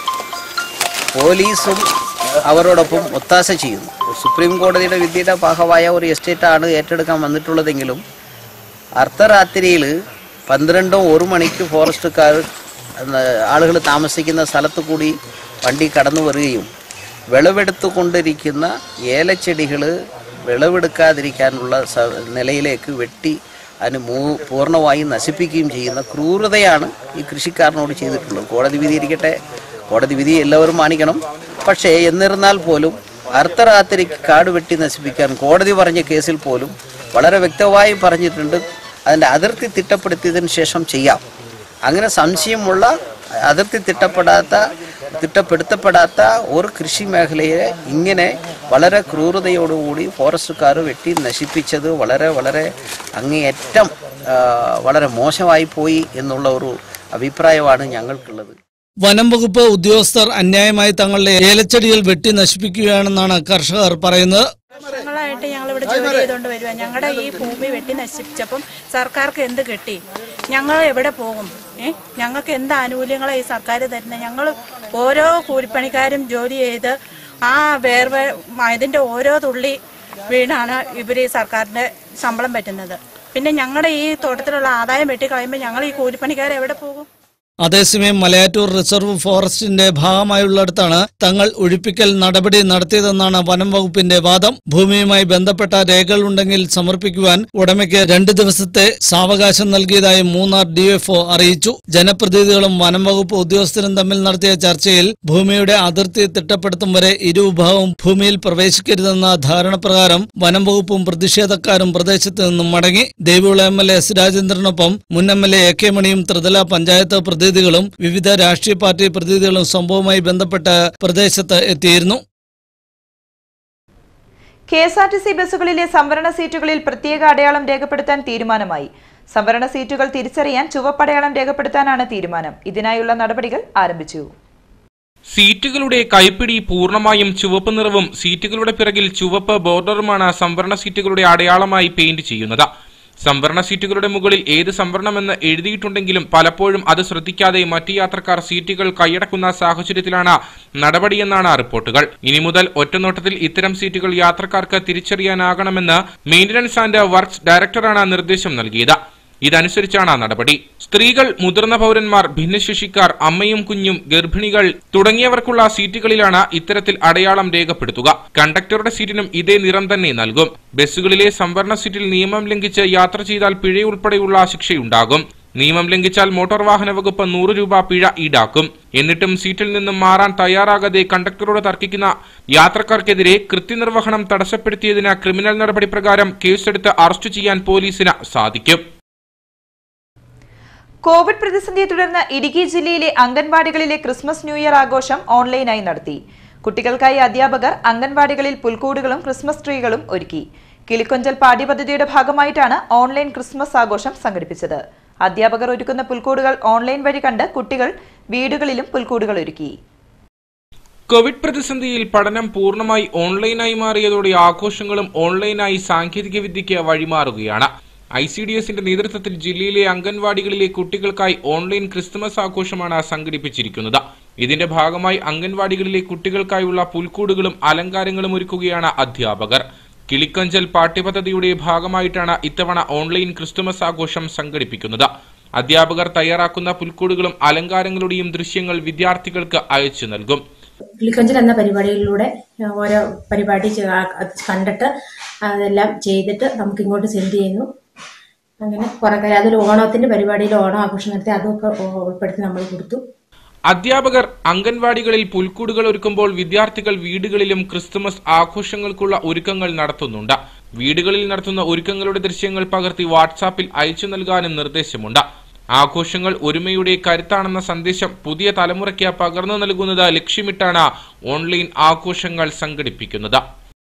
പോലീസും അവരോടൊപ്പം ഒത്താശ ചെയ്യുന്നു സുപ്രീം കോടതിയുടെ വിധിയുടെ ഭാഗമായ ഒരു എസ്റ്റേറ്റാണ് ഏറ്റെടുക്കാൻ വന്നിട്ടുള്ളതെങ്കിലും അർദ്ധരാത്രിയിൽ പന്ത്രണ്ടോ ഒരു മണിക്ക് ഫോറസ്റ്റുകാർ ആളുകൾ താമസിക്കുന്ന സ്ഥലത്ത് കൂടി വണ്ടി കടന്നു വരികയും വിളവെടുത്തുകൊണ്ടിരിക്കുന്ന ഏലച്ചെടികൾ വിളവെടുക്കാതിരിക്കാനുള്ള സ നിലയിലേക്ക് വെട്ടി അതിന് മൂ പൂർണ്ണമായും നശിപ്പിക്കുകയും ചെയ്യുന്ന ക്രൂരതയാണ് ഈ കൃഷിക്കാരനോട് ചെയ്തിട്ടുള്ളത് കോടതി വിധി ഇരിക്കട്ടെ കോടതി വിധി എല്ലാവരും മാനിക്കണം പക്ഷേ എന്നിരുന്നാൽ പോലും അർദ്ധരാത്രിക്ക് കാട് വെട്ടി നശിപ്പിക്കാൻ കോടതി പറഞ്ഞ കേസിൽ പോലും വളരെ വ്യക്തമായി പറഞ്ഞിട്ടുണ്ട് അതിൻ്റെ അതിർത്തി തിട്ടപ്പെടുത്തിയതിന് ശേഷം ചെയ്യാം അങ്ങനെ സംശയമുള്ള അതിർത്തി തിട്ടപ്പെടാത്ത തിട്ടപ്പെടുത്തപ്പെടാത്ത ഒരു കൃഷി മേഖലയെ ഇങ്ങനെ വളരെ ക്രൂരതയോടുകൂടി ഫോറസ്റ്റുകാർ വെട്ടി നശിപ്പിച്ചത് വളരെ വളരെ അങ്ങേയറ്റം ആ, വളരെ മോശമായി പോയി എന്നുള്ള ഒരു അഭിപ്രായമാണ് ഞങ്ങൾക്കുള്ളത് വനം വകുപ്പ് ഉദ്യോഗസ്ഥർ അന്യായമായി തങ്ങളുടെ ഏലച്ചെടികൾ വെട്ടി നശിപ്പിക്കുകയാണെന്നാണ് കർഷകർ പറയുന്നത് വർഷങ്ങളായിട്ട് ഞങ്ങൾ ഇവിടെ ജോലി ചെയ്തുകൊണ്ട് വരുക ഞങ്ങളുടെ ഈ ഭൂമി വെട്ടി നശിപ്പിച്ചപ്പം സർക്കാർക്ക് എന്ത് കിട്ടി ഞങ്ങൾ എവിടെ പോകും ഏ ഞങ്ങൾക്ക് എന്ത് ആനുകൂല്യങ്ങളാണ് ഈ സർക്കാർ തരുന്നത് ഞങ്ങൾ ഓരോ കൂലിപ്പണിക്കാരും ജോലി ചെയ്ത് ആ വേർവെ ഇതിന്റെ ഓരോ തുള്ളി വീണാണ് ഇവർ ഈ സർക്കാരിന്റെ ശമ്പളം പറ്റുന്നത് പിന്നെ ഞങ്ങളുടെ ഈ തോട്ടത്തിലുള്ള ആദായം വെട്ടിക്കളയുമ്പോൾ ഞങ്ങൾ ഈ കൂലിപ്പണിക്കാർ എവിടെ പോകും അതേസമയം മലയാറ്റൂർ റിസർവ് ഫോറസ്റ്റിന്റെ ഭാഗമായുള്ളിടത്താണ് തങ്ങൾ ഒഴിപ്പിക്കൽ നടപടി നടത്തിയതെന്നാണ് വനം വകുപ്പിന്റെ വാദം ഭൂമിയുമായി ബന്ധപ്പെട്ട രേഖകളുണ്ടെങ്കിൽ സമർപ്പിക്കുവാൻ ഉടമയ്ക്ക് രണ്ട് ദിവസത്തെ സാവകാശം നൽകിയതായി മൂന്നാർ ഡിഎഫ്ഒ അറിയിച്ചു ജനപ്രതിനിധികളും വനം വകുപ്പ് ഉദ്യോഗസ്ഥരും തമ്മിൽ നടത്തിയ ചർച്ചയിൽ ഭൂമിയുടെ അതിർത്തി തിട്ടപ്പെടുത്തും വരെ ഇരുവിഭാഗവും ഭൂമിയിൽ പ്രവേശിക്കരുതെന്ന ധാരണപ്രകാരം വനം വകുപ്പും പ്രതിഷേധക്കാരും പ്രദേശത്ത് നിന്നും മടങ്ങി Devikulam M L A S രാജേന്ദ്രനൊപ്പം മുൻ M L A A K മണിയും ത്രിതല പഞ്ചായത്ത് പ്രതിനിധികളും വിവിധ രാഷ്ട്രീയ പാർട്ടി പ്രതിനിധികളും സംഭവവുമായി ബന്ധപ്പെട്ട് പ്രദേശത്ത് എത്തിയിരുന്നു K S R T C ബസ്സുകളിലെ സംവരണ സീറ്റുകളിൽ പ്രത്യേക അടയാളം രേഖപ്പെടുത്താൻ തീരുമാനമായി സംവരണ സീറ്റുകൾ തിരിച്ചറിയാൻ ചുവപ്പടയാളം രേഖപ്പെടുത്താനാണ് തീരുമാനം ഇതിനായുള്ള നടപടികൾ ആരംഭിച്ചു സീറ്റുകളുടെ കൈപ്പിടി പൂർണ്ണമായും ചുവപ്പ് നിറവും സീറ്റുകളുടെ പിറകിൽ ചുവപ്പ് ബോർഡറുമാണ് സംവരണ സീറ്റുകളുടെ അടയാളമായി പെയിന്റ് ചെയ്യുന്നത് സംവരണ സീറ്റുകളുടെ മുകളിൽ ഏത് സംവരണമെന്ന് എഴുതിയിട്ടുണ്ടെങ്കിലും പലപ്പോഴും അത് ശ്രദ്ധിക്കാതെ മറ്റു യാത്രക്കാർ സീറ്റുകൾ കൈയടക്കുന്ന സാഹചര്യത്തിലാണ് നടപടിയെന്നാണ് റിപ്പോർട്ടുകൾ ഇനി മുതൽ ഒറ്റനോട്ടത്തിൽ ഇത്തരം സീറ്റുകൾ യാത്രക്കാർക്ക് തിരിച്ചറിയാനാകണമെന്ന് മെയിന്റനൻസ് ആൻഡ് വർക്ക്സ് ഡയറക്ടറാണ് നിർദ്ദേശം നൽകിയത് ഇതനുസരിച്ചാണ് നടപടി സ്ത്രീകൾ മുതിർന്ന പൗരന്മാർ ഭിന്നശേഷിക്കാർ അമ്മയും കുഞ്ഞും ഗർഭിണികൾ തുടങ്ങിയവർക്കുള്ള സീറ്റുകളിലാണ് ഇത്തരത്തിൽ അടയാളം രേഖപ്പെടുത്തുക കണ്ടക്ടറുടെ സീറ്റിനും ഇതേ നിറം തന്നെ നൽകും ബസ്സുകളിലെ സംവരണ സീറ്റിൽ നിയമം ലംഘിച്ച് യാത്ര ചെയ്താൽ പിഴയുൾപ്പെടെയുള്ള ശിക്ഷയുണ്ടാകും നിയമം ലംഘിച്ചാൽ മോട്ടോർ വാഹന വകുപ്പ് നൂറ് രൂപ പിഴ ഈടാക്കും എന്നിട്ടും സീറ്റിൽ നിന്നും മാറാൻ തയ്യാറാകാതെ കണ്ടക്ടറോട് തർക്കിക്കുന്ന യാത്രക്കാർക്കെതിരെ കൃത്യനിർവഹണം തടസ്സപ്പെടുത്തിയതിന് ക്രിമിനൽ നടപടി പ്രകാരം കേസെടുത്ത് അറസ്റ്റ് ചെയ്യാൻ പോലീസിന് സാധിക്കും കോവിഡ് പ്രതിസന്ധിയെ തുടർന്ന് ഇടുക്കി ജില്ലയിലെ അംഗൻവാടികളിലെ ക്രിസ്മസ് ന്യൂ ഇയർ ആഘോഷം ഓൺലൈനായി നടത്തി കുട്ടികൾക്കായി അധ്യാപകർ അംഗൻവാടികളിൽ പുൽക്കൂടുകളും ക്രിസ്മസ് ട്രീകളും ഒരുക്കി കിളിക്കൊഞ്ചൽ പാഠ്യപദ്ധതിയുടെ ഭാഗമായിട്ടാണ് ഓൺലൈൻ ക്രിസ്മസ് ആഘോഷം സംഘടിപ്പിച്ചത് അധ്യാപകർ ഒരുക്കുന്ന പുൽക്കൂടുകൾ ഓൺലൈൻ വഴി കണ്ട് കുട്ടികൾ വീടുകളിലും പുൽക്കൂടുകൾ ഒരുക്കി കോവിഡ് പ്രതിസന്ധിയിൽ പഠനം പൂർണ്ണമായി ഓൺലൈനായി മാറിയതോടെ ആഘോഷങ്ങളും ഓൺലൈനായി സാങ്കേതിക വിദ്യയ്ക്ക് വഴിമാറുകയാണ് ഐ സി ഡി എസിന്റെ നേതൃത്വത്തിൽ ജില്ലയിലെ അംഗൻവാടികളിലെ കുട്ടികൾക്കായി ഓൺലൈൻ ക്രിസ്തുമസ് ആഘോഷമാണ് സംഘടിപ്പിച്ചിരിക്കുന്നത് ഇതിന്റെ ഭാഗമായി അംഗൻവാടികളിലെ കുട്ടികൾക്കായുള്ള പുൽക്കൂടുകളും അലങ്കാരങ്ങളും ഒരുക്കുകയാണ് അധ്യാപകർ കിളിക്കഞ്ചൽ പാഠ്യപദ്ധതിയുടെ ഭാഗമായിട്ടാണ് ഇത്തവണ ഓൺലൈൻ ക്രിസ്തുമസ് ആഘോഷം സംഘടിപ്പിക്കുന്നത് അധ്യാപകർ തയ്യാറാക്കുന്ന പുൽക്കൂടുകളും അലങ്കാരങ്ങളുടെയും ദൃശ്യങ്ങൾ വിദ്യാർത്ഥികൾക്ക് അയച്ചു നൽകും കിളിക്കൊഞ്ചൽ എന്ന പരിപാടികളിലൂടെ ഓരോ പരിപാടി ചെ- ആ- അത് കണ്ടിട്ട് അതെല്ലാം ചെയ്തിട്ട് നമുക്ക് ഇങ്ങോട്ട് സെൻഡ് ചെയ്യുന്നു അങ്ങനെ കുറെ കാര്യം അതിൽ ഓണത്തിന്റെ പരിപാടിയിൽ ഓണം ആഘോഷം നടത്തി അതൊക്കെ ഉൾപ്പെടുത്തി നമ്മൾ കൊടുത്തു അധ്യാപകർ അംഗൻവാടികളിൽ പുൽക്കൂടുകൾ ഒരുക്കുമ്പോൾ വിദ്യാർത്ഥികൾ വീടുകളിലും ക്രിസ്തുമസ് ആഘോഷങ്ങൾക്കുള്ള ഒരുക്കങ്ങൾ നടത്തുന്നുണ്ട് വീടുകളിൽ നടത്തുന്ന ഒരുക്കങ്ങളുടെ ദൃശ്യങ്ങൾ പകർത്തി വാട്സാപ്പിൽ അയച്ചു നൽകാനും നിർദ്ദേശമുണ്ട് ആഘോഷങ്ങൾ ഒരുമയുടെ കരുത്താണെന്ന സന്ദേശം പുതിയ തലമുറയ്ക്ക് പകർന്നു നൽകുന്നത് ലക്ഷ്യമിട്ടാണ് ഓൺലൈൻ ആഘോഷങ്ങൾ സംഘടിപ്പിക്കുന്നത്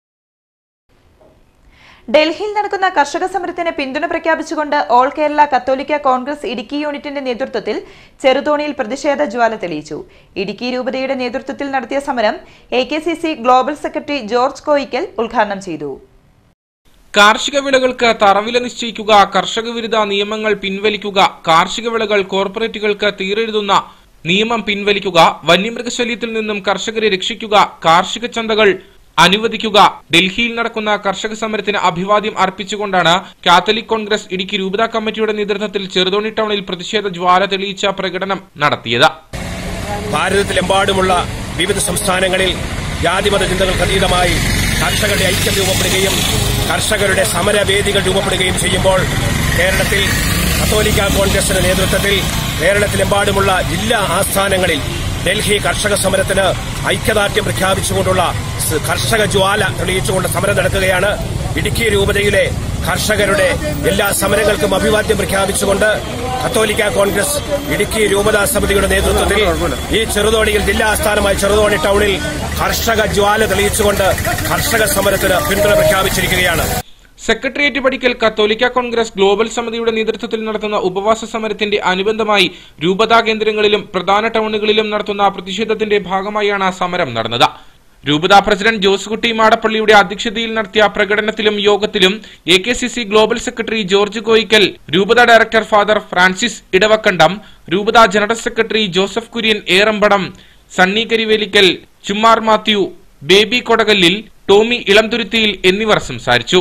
ഡൽഹിയിൽ നടക്കുന്ന കർഷക സമരത്തിന് പിന്തുണ പ്രഖ്യാപിച്ചുകൊണ്ട് ഓൾ കേരള കത്തോലിക്ക കോൺഗ്രസ് ഇടുക്കി യൂണിറ്റിന്റെ നേതൃത്വത്തിൽ ചെറുതോണിയിൽ പ്രതിഷേധ ജ്വാല തെളിയിച്ചു ഇടുക്കി രൂപതയുടെ നേതൃത്വത്തിൽ നടത്തിയ സമരം A global secretary George Koickal ഉദ്ഘാടനം ചെയ്തു കാർഷിക വിളകൾക്ക് തറവില നിശ്ചയിക്കുക കർഷക വിരുദ്ധ നിയമങ്ങൾ പിൻവലിക്കുക കാർഷിക വിളകൾ കോർപ്പറേറ്റുകൾക്ക് തീരെഴുതുന്ന നിയമം പിൻവലിക്കുക വന്യമൃഗശല്യത്തിൽ നിന്നും കർഷകരെ രക്ഷിക്കുക കാർഷിക ചന്തകൾ അനുവദിക്കുക ഡൽഹിയിൽ നടക്കുന്ന കർഷക സമരത്തിന് അഭിവാദ്യം അർപ്പിച്ചുകൊണ്ടാണ് കാത്തലിക് കോൺഗ്രസ് ഇടുക്കി രൂപതാ കമ്മിറ്റിയുടെ നേതൃത്വത്തിൽ ചെറുതോണി ടൗണിൽ പ്രതിഷേധ ജ്വാല തെളിയിച്ച പ്രകടനം നടത്തിയത് ഭാരതത്തിലെമ്പാടുമുള്ള വിവിധ സംസ്ഥാനങ്ങളിൽ ജാതിമത ചിന്തകൾക്ക് അതീതമായി കർഷകരുടെ ഐക്യം രൂപപ്പെടുകയും കർഷകരുടെ സമരവേദികൾ രൂപപ്പെടുകയും ചെയ്യുമ്പോൾ കേരളത്തിൽ കത്തോലിക്ക കോൺഗ്രസിന്റെ നേതൃത്വത്തിൽ കേരളത്തിലെമ്പാടുമുള്ള ജില്ലാ ആസ്ഥാനങ്ങളിൽ ഡൽഹി കർഷക സമരത്തിന് ഐക്യദാർഢ്യം പ്രഖ്യാപിച്ചുകൊണ്ടുള്ള സ് കർഷക ജ്വാല തെളിയിച്ചുകൊണ്ട് സമരം നടക്കുകയാണ് ഇടുക്കി രൂപതയിലെ കർഷകരുടെ എല്ലാ സമരങ്ങൾക്കും അഭിവാദ്യം പ്രഖ്യാപിച്ചുകൊണ്ട് കത്തോലിക്ക കോൺഗ്രസ് ഇടുക്കി രൂപതാ സമിതിയുടെ നേതൃത്വത്തിൽ ഈ ചെറുതോണിയിൽ ജില്ലാ ആസ്ഥാനമായ ചെറുതോണി ടൗണിൽ കർഷക ജ്വാല തെളിയിച്ചുകൊണ്ട് കർഷക സമരത്തിന് പിന്തുണ പ്രഖ്യാപിച്ചിരിക്കുകയാണ് സെക്രട്ടേറിയറ്റ് പടിക്കൽ കത്തോലിക്ക കോൺഗ്രസ് ഗ്ലോബൽ സമിതിയുടെ നേതൃത്വത്തിൽ നടത്തുന്ന ഉപവാസ സമരത്തിന്റെ അനുബന്ധമായി രൂപതാ കേന്ദ്രങ്ങളിലും പ്രധാന ടൗണുകളിലും നടത്തുന്ന പ്രതിഷേധത്തിന്റെ ഭാഗമായാണ് സമരം നടന്നത് രൂപതാ പ്രസിഡന്റ് ജോസുകുട്ടി മാടപ്പള്ളിയുടെ അധ്യക്ഷതയിൽ നടത്തിയ പ്രകടനത്തിലും യോഗത്തിലും A K C C global secretary George Koickal രൂപതാ ഡയറക്ടർ ഫാദർ ഫ്രാൻസിസ് ഇടവക്കണ്ടം രൂപതാ general secretary Joseph Kurian Erampadam Sunny Karivelickal Chummar Mathew Baby Kodakallil Tommy Elamthuruthiyil എന്നിവർ സംസാരിച്ചു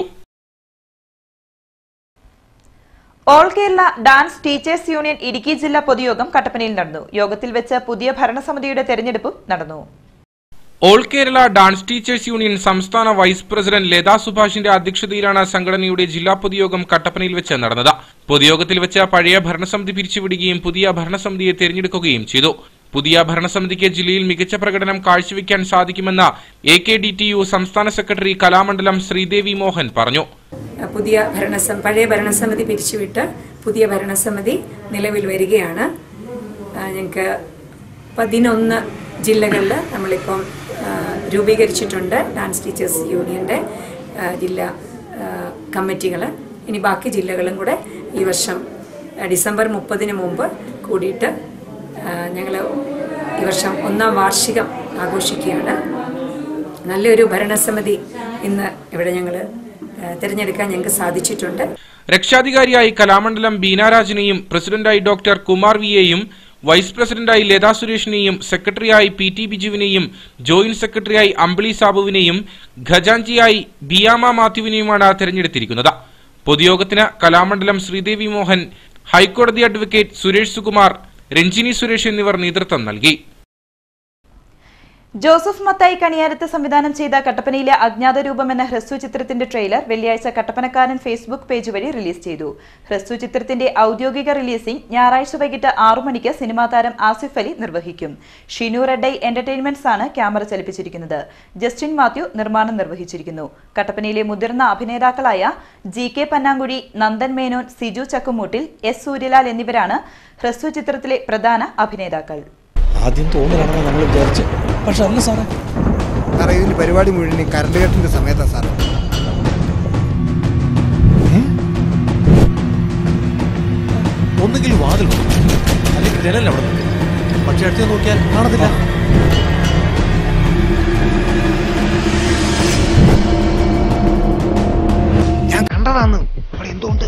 all Kerala dance teachers union Idukki ജില്ലാ പൊതുയോഗം കട്ടപ്പനയിൽ നടന്നു യോഗത്തിൽ വെച്ച് പുതിയ ഭരണസമിതിയുടെ തെരഞ്ഞെടുപ്പും നടന്നു all Kerala dance teachers union സംസ്ഥാന വൈസ് പ്രസിഡന്റ് ലതാ സുഭാഷിന്റെ അധ്യക്ഷതയിലാണ് സംഘടനയുടെ ജില്ലാ പൊതുയോഗം കട്ടപ്പനയിൽ വെച്ച് നടന്നത് പൊതുയോഗത്തിൽ വെച്ച് പഴയ ഭരണസമിതി പിരിച്ചുവിടുകയും പുതിയ ഭരണസമിതിയെ തിരഞ്ഞെടുക്കുകയും ചെയ്തു പുതിയ ഭരണസമിതിക്ക് ജില്ലയിൽ മികച്ച പ്രകടനം കാഴ്ചവെക്കാൻ സാധിക്കുമെന്ന് A K D T U സംസ്ഥാന സെക്രട്ടറി കലാമണ്ഡലം ശ്രീദേവി മോഹൻ പറഞ്ഞു പുതിയ ഭരണസം പഴയ ഭരണസമിതി പിരിച്ചുവിട്ട് പുതിയ ഭരണസമിതി നിലവിൽ വരികയാണ് ഞങ്ങൾക്ക് പതിനൊന്ന് ജില്ലകളിൽ നമ്മളിപ്പം ആ, രൂപീകരിച്ചിട്ടുണ്ട് ഡാൻസ് ടീച്ചേഴ്സ് യൂണിയൻ്റെ ആ, ജില്ലാ കമ്മിറ്റികൾ ഇനി ബാക്കി ജില്ലകളും കൂടെ ഈ വർഷം ആ, ഡിസംബർ മുപ്പതിന് മുമ്പ് കൂടിയിട്ട് ഞങ്ങൾ ഈ വർഷം ഒന്നാം വാർഷികം ആഘോഷിക്കുകയാണ് നല്ലൊരു ഭരണസമിതി ഇന്ന് ഇവിടെ ഞങ്ങൾ തിരഞ്ഞെടുക്കാൻ ഞങ്ങൾക്ക് സാധിച്ചിട്ടുണ്ട് രക്ഷാധികാരിയായി കലാമണ്ഡലം ബീനാരാജിനെയും പ്രസിഡന്റായി ഡോക്ടർ കുമാർ വിയെയും വൈസ് പ്രസിഡന്റായി ലതാ സുരേഷിനെയും സെക്രട്ടറിയായി പി ടി ബിജുവിനെയും ജോയിന്റ് സെക്രട്ടറിയായി അമ്പിളി സാബുവിനെയും ഖജാൻജിയായി ബിയാമ മാത്യുവിനെയുമാണ് തെരഞ്ഞെടുത്തിരിക്കുന്നത് പൊതുയോഗത്തിന് കലാമണ്ഡലം ശ്രീദേവി മോഹൻ ഹൈക്കോടതി അഡ്വക്കേറ്റ് സുരേഷ് സുകുമാർ രഞ്ജിനി സുരേഷ് എന്നിവർ നേതൃത്വം നൽകി ജോസഫ് മത്തായി കണിയാരത്ത് സംവിധാനം ചെയ്ത കട്ടപ്പനയിലെ അജ്ഞാത രൂപം എന്ന ഹ്രസ്വ ചിത്രത്തിന്റെ ട്രെയിലർ വെള്ളിയാഴ്ച കട്ടപ്പനക്കാരൻ ഫേസ്ബുക്ക് പേജ് വഴി റിലീസ് ചെയ്തു ഹ്രസ്വ ചിത്രത്തിന്റെ ഔദ്യോഗിക റിലീസിംഗ് ഞായറാഴ്ച വൈകിട്ട് ആറു മണിക്ക് സിനിമാ താരം ആസിഫ് അലി നിർവഹിക്കും ഷിനു റെഡ്ഡൈ എന്റർടൈൻമെന്റ്സ് ആണ് ക്യാമറ ചലിപ്പിച്ചിരിക്കുന്നത് ജസ്റ്റിൻ മാത്യു നിർമ്മാണം നിർവഹിച്ചിരിക്കുന്നു കട്ടപ്പനയിലെ മുതിർന്ന അഭിനേതാക്കളായ G K Pannankuzhi Nandan Menon Siju Chakkumoottil S Suryalal എന്നിവരാണ് ഹ്രസ്വ ചിത്രത്തിലെ പ്രധാന അഭിനേതാക്കൾ ആദ്യം തോന്നലാണെന്ന് നമ്മൾ വിചാരിച്ചു പക്ഷെ അല്ല സാറേ സാറേ ഇതിന്റെ പരിപാടി മുഴുവൻ ഈ കറണ്ട് കട്ടിന്റെ സമയത്താ സാറേ ഒന്നുകിൽ വാതിൽ തുറക്ക്, അല്ലെങ്കിൽ ജനൽ അവിടെ നിൽക്കും പക്ഷെ അടുത്ത് നോക്കിയാൽ കാണത്തില്ല ഞാൻ കണ്ടതാന്ന് അവിടെ എന്തോ ഉണ്ട്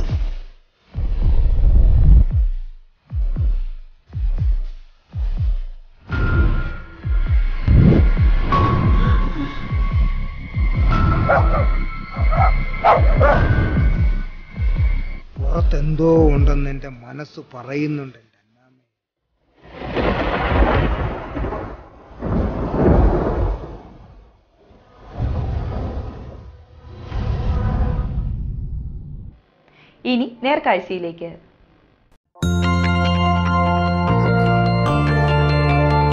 പുറത്തെന്തോ ഉണ്ടെന്ന് എന്റെ മനസ്സ് പറയുന്നുണ്ട് ഇനി നേർക്കാഴ്ചയിലേക്ക്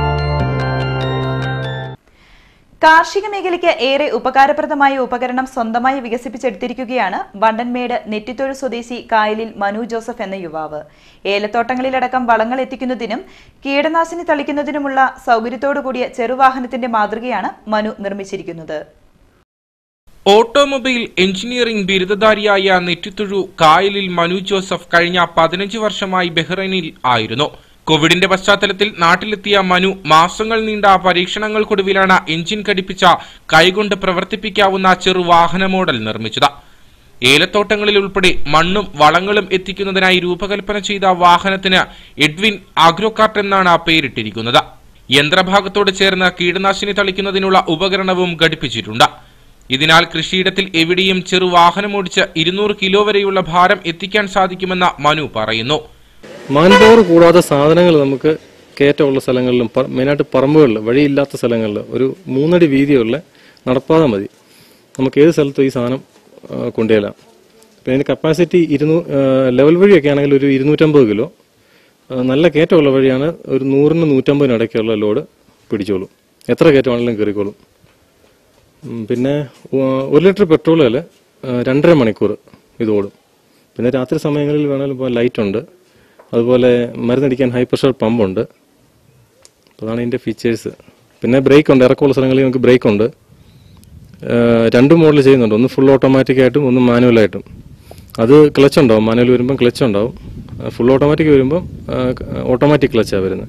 കാർഷിക മേഖലയ്ക്ക് ഏറെ ഉപകാരപ്രദമായ ഉപകരണം സ്വന്തമായി വികസിപ്പിച്ചെടുത്തിരിക്കുകയാണ് വണ്ടൻമേട് നെറ്റിത്തൊഴു സ്വദേശി കായലിൽ മനു ജോസഫ് എന്ന യുവാവ് ഏലത്തോട്ടങ്ങളിലടക്കം വളങ്ങൾ എത്തിക്കുന്നതിനും കീടനാശിനി തളിക്കുന്നതിനുമുള്ള സൗകര്യത്തോടുകൂടിയ ചെറുവാഹനത്തിന്റെ മാതൃകയാണ് മനു നിർമ്മിച്ചിരിക്കുന്നത് ഓട്ടോമൊബൈൽ എഞ്ചിനീയറിംഗ് ബിരുദധാരിയായ നെറ്റിത്തുഴു കായലിൽ മനു ജോസഫ് കഴിഞ്ഞ പതിനഞ്ച് വർഷമായി ബഹ്റൈനിൽ ആയിരുന്നു കോവിഡിന്റെ പശ്ചാത്തലത്തിൽ നാട്ടിലെത്തിയ മനു മാസങ്ങൾ നീണ്ട പരീക്ഷണങ്ങൾക്കൊടുവിലാണ് എഞ്ചിൻ ഘടിപ്പിച്ച കൈകൊണ്ട് പ്രവർത്തിപ്പിക്കാവുന്ന ചെറു വാഹന മോഡൽ നിർമ്മിച്ചത് ഏലത്തോട്ടങ്ങളിൽ ഉൾപ്പെടെ മണ്ണും വളങ്ങളും എത്തിക്കുന്നതിനായി രൂപകൽപ്പന ചെയ്ത വാഹനത്തിന് എഡ്വിൻ ആഗ്രോകാർട്ട് എന്നാണ് പേരിട്ടിരിക്കുന്നത് യന്ത്രഭാഗത്തോട് ചേർന്ന് കീടനാശിനി തളിക്കുന്നതിനുള്ള ഉപകരണവും ഘടിപ്പിച്ചിട്ടുണ്ട് ഇതിനാൽ കൃഷിയിടത്തിൽ എവിടെയും ചെറു വാഹനമോടിച്ച് ഇരുന്നൂറ് കിലോ വരെയുള്ള ഭാരം എത്തിക്കാൻ സാധിക്കുമെന്ന് മനു പറയുന്നു മാൻ പവർ കൂടാതെ സാധനങ്ങൾ നമുക്ക് കയറ്റമുള്ള സ്ഥലങ്ങളിലും പ- മെയിനായിട്ട് പറമ്പുകളിൽ വഴിയില്ലാത്ത സ്ഥലങ്ങളിൽ ഒരു മൂന്നടി വീതിയുള്ള നടപ്പാത മതി നമുക്ക് ഏത് സ്ഥലത്തും ഈ സാധനം ആ, കൊണ്ടുചെല്ലാം പിന്നെ ഇതിന് കപ്പാസിറ്റി ഇരുന്നൂ ആ, ലെവൽ വഴിയൊക്കെ ആണെങ്കിൽ ഒരു ഇരുന്നൂറ്റമ്പത് കിലോ ആ, നല്ല കയറ്റമുള്ള വഴിയാണ് ഒരു നൂറിന് നൂറ്റമ്പതിന് ഇടയ്ക്കുള്ള ലോഡ് പിടിച്ചോളും എത്ര കയറ്റമാണെങ്കിലും കയറിക്കോളും ഉം, പിന്നെ ഉ- ഒരു ലിറ്റർ പെട്രോളിൽ രണ്ടര മണിക്കൂർ ഇത് ഓടും പിന്നെ രാത്രി സമയങ്ങളിൽ വേണമെങ്കിൽ ഇപ്പോൾ ലൈറ്റ് ഉണ്ട് അതുപോലെ മരുന്നടിക്കാൻ ഹൈ പ്രഷർ പമ്പുണ്ട് അപ്പോൾ അതാണ് ഇതിൻ്റെ ഫീച്ചേഴ്സ് പിന്നെ ബ്രേക്ക് ഉണ്ട് ഇറക്കമുള്ള സ്ഥലങ്ങളിൽ നമുക്ക് ബ്രേക്ക് ഉണ്ട് ഏഹ് രണ്ട് മോഡൽ ചെയ്യുന്നുണ്ട് ഒന്ന് ഫുൾ ഓട്ടോമാറ്റിക് ആയിട്ടും ഒന്ന് മാനുവലായിട്ടും അത് ക്ലച്ച് ഉണ്ടാവും മാനുവൽ വരുമ്പം ക്ലച്ച് ഉണ്ടാവും ഫുൾ ഓട്ടോമാറ്റിക് വരുമ്പം ഓട്ടോമാറ്റിക് ക്ലച്ചാണ് വരുന്നത്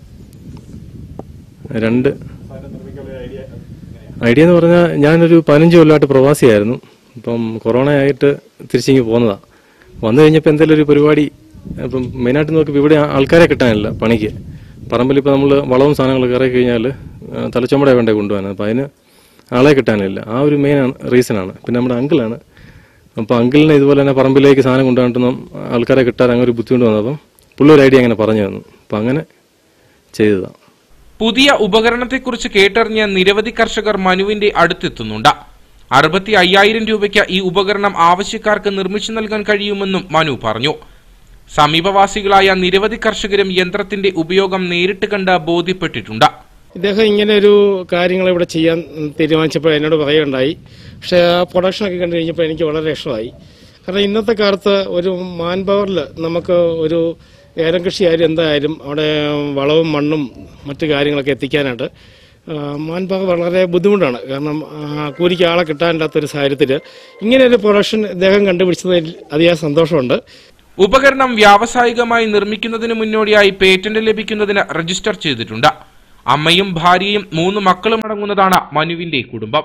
രണ്ട് ഐഡിയ എന്ന് പറഞ്ഞാൽ ഞാനൊരു പതിനഞ്ച് കൊല്ലമായിട്ട് പ്രവാസിയായിരുന്നു ഇപ്പം കൊറോണ ആയിട്ട് തിരിച്ചിങ്ങ് പോന്നതാണ് വന്നു കഴിഞ്ഞപ്പോൾ എന്തെങ്കിലും ഒരു പരിപാടി ഇപ്പം മെയിനായിട്ട് നോക്കിയപ്പോൾ ഇവിടെ ആൾക്കാരെ കിട്ടാനില്ല പണിക്ക് പറമ്പിൽ ഇപ്പോൾ നമ്മൾ വളവും സാധനങ്ങളൊക്കെ ഇറക്കി കഴിഞ്ഞാൽ തലച്ചുമട വേണ്ടേ കൊണ്ടുപോകാൻ അപ്പം അതിന് ആളെ കിട്ടാനില്ല ആ ഒരു മെയിൻ റീസണാണ് പിന്നെ നമ്മുടെ അങ്കിളാണ് അപ്പോൾ അങ്കിളിനെ ഇതുപോലെ തന്നെ പറമ്പിലേക്ക് സാധനം കൊണ്ടുപോകാൻ ആൾക്കാരെ കിട്ടാൻ അങ്ങനെ ഒരു ബുദ്ധിമുട്ട് വന്നപ്പം പുള്ളി ഒരു ഐഡിയ അങ്ങനെ പറഞ്ഞു തന്നു അപ്പം അങ്ങനെ ചെയ്തതാണ് പുതിയ ഉപകരണത്തെക്കുറിച്ച് കേട്ടറിഞ്ഞ നിരവധി കർഷകർ മനുവിന്റെ അടുത്തെത്തുന്നുണ്ട് അറുപത്തി അയ്യായിരം രൂപയ്ക്ക് ഈ ഉപകരണം ആവശ്യക്കാർക്ക് നിർമ്മിച്ചു നൽകാൻ കഴിയുമെന്നും മനു പറഞ്ഞു സമീപവാസികളായ നിരവധി കർഷകരും യന്ത്രത്തിന്റെ ഉപയോഗം നേരിട്ട് കണ്ട് ബോധ്യപ്പെട്ടിട്ടുണ്ട് ഇദ്ദേഹം ഇങ്ങനെ ഒരു കാര്യങ്ങൾ ഇവിടെ ചെയ്യാൻ തീരുമാനിച്ചപ്പോൾ എന്നോട് പറയുകയുണ്ടായി പക്ഷേ ആ പ്രൊഡക്ഷനൊക്കെ കണ്ടു കഴിഞ്ഞപ്പോൾ എനിക്ക് വളരെ ഇഷ്ടമായി കാരണം ഇന്നത്തെ കാലത്ത് ഒരു മാൻ പവറിൽ നമുക്ക് ഒരു ഏലം കൃഷിയായാലും എന്തായാലും അവിടെ വളവും മണ്ണും മറ്റു കാര്യങ്ങളൊക്കെ എത്തിക്കാനായിട്ട് മാൻ പവർ വളരെ ബുദ്ധിമുട്ടാണ് കാരണം ആ, കൂലിക്ക് ആളെ കിട്ടാനില്ലാത്തൊരു സാഹചര്യത്തിൽ ഇങ്ങനെ ഒരു പ്രൊഡക്ഷൻ ഇദ്ദേഹം കണ്ടുപിടിച്ചതിൽ അതിയായ സന്തോഷമുണ്ട് ഉപകരണം വ്യാവസായികമായി നിർമ്മിക്കുന്നതിന് മുന്നോടിയായി പേറ്റന്റ് ലഭിക്കുന്നതിന് രജിസ്റ്റർ ചെയ്തിട്ടുണ്ട് അമ്മയും ഭാര്യയും മൂന്ന് മക്കളും അടങ്ങുന്നതാണ് മനുവിന്റെ കുടുംബം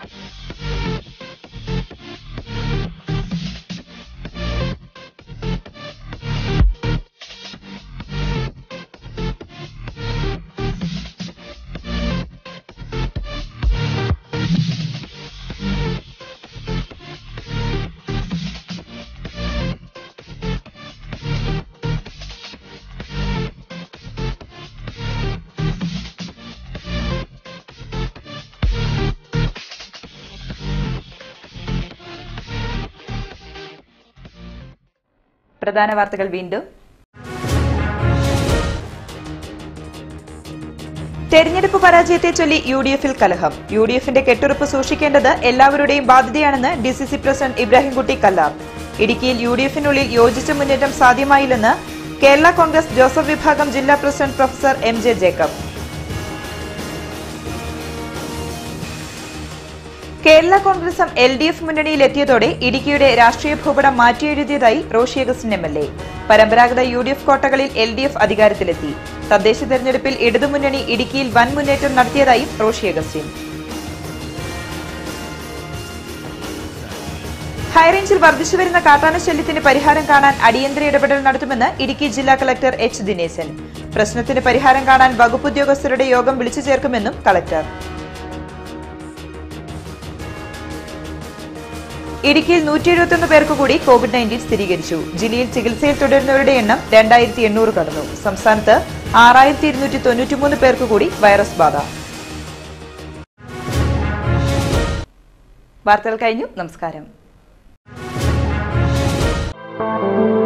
പ്രധാന വാർത്തകൾ വീണ്ടും തെരഞ്ഞെടുപ്പ് പരാജയത്തെ ചൊല്ലി യു ഡി എഫിൽ കലഹം യു ഡി എഫിന്റെ കെട്ടുറപ്പ് സൂക്ഷിക്കേണ്ടത് എല്ലാവരുടെയും ബാധ്യതയാണെന്ന് D C C president Ibrahimkutty Kallar ഇടുക്കിയിൽ യു ഡി എഫിനുള്ളിൽ യോജിച്ച മുന്നേറ്റം സാധ്യമായില്ലെന്ന് കേരള കോൺഗ്രസ് ജോസഫ് വിഭാഗം ജില്ലാ president professor M J Jacob Kerala കോൺഗ്രസും എൽ ഡി എഫ് മുന്നണിയിലെത്തിയതോടെ ഇടുക്കിയുടെ രാഷ്ട്രീയ ഭൂപടം മാറ്റിയെഴുതിയതായി Roshy Augustine M L A പരമ്പരാഗത യു ഡി എഫ് കോട്ടകളിൽ എൽ ഡി എഫ് അധികാരത്തിലെത്തി തദ്ദേശ തെരഞ്ഞെടുപ്പിൽ ഇടതുമുന്നണി ഇടുക്കിയിൽ വൻ മുന്നേറ്റം നടത്തിയതായും റോഷി അഗസ്റ്റിൻ ഹൈറേഞ്ചിൽ വർദ്ധിച്ചുവരുന്ന കാട്ടാനശല്യത്തിന് പരിഹാരം കാണാൻ അടിയന്തര ഇടപെടൽ നടത്തുമെന്ന് ഇടുക്കി ജില്ലാ കളക്ടർ എച്ച് ദിനേശൻ പ്രശ്നത്തിന് പരിഹാരം കാണാൻ വകുപ്പ് ഉദ്യോഗസ്ഥരുടെ യോഗം വിളിച്ചു ചേർക്കുമെന്നും കളക്ടർ ഇടുക്കിയിൽ നൂറ്റി എഴുപത്തൊന്ന് പേർക്ക് കൂടി കോവിഡ് നയൻറ്റീൻ സ്ഥിരീകരിച്ചു ജില്ലയിൽ ചികിത്സയിൽ തുടരുന്നവരുടെ എണ്ണം രണ്ടായിരത്തി എണ്ണൂറ് കടന്നു സംസ്ഥാനത്ത് ആറായിരത്തി ഇരുന്നൂറ്റി തൊണ്ണൂറ്റിമൂന്ന് പേർക്ക് കൂടി വൈറസ് ബാധ വാർത്തകൾ കഴിഞ്ഞു നമസ്കാരം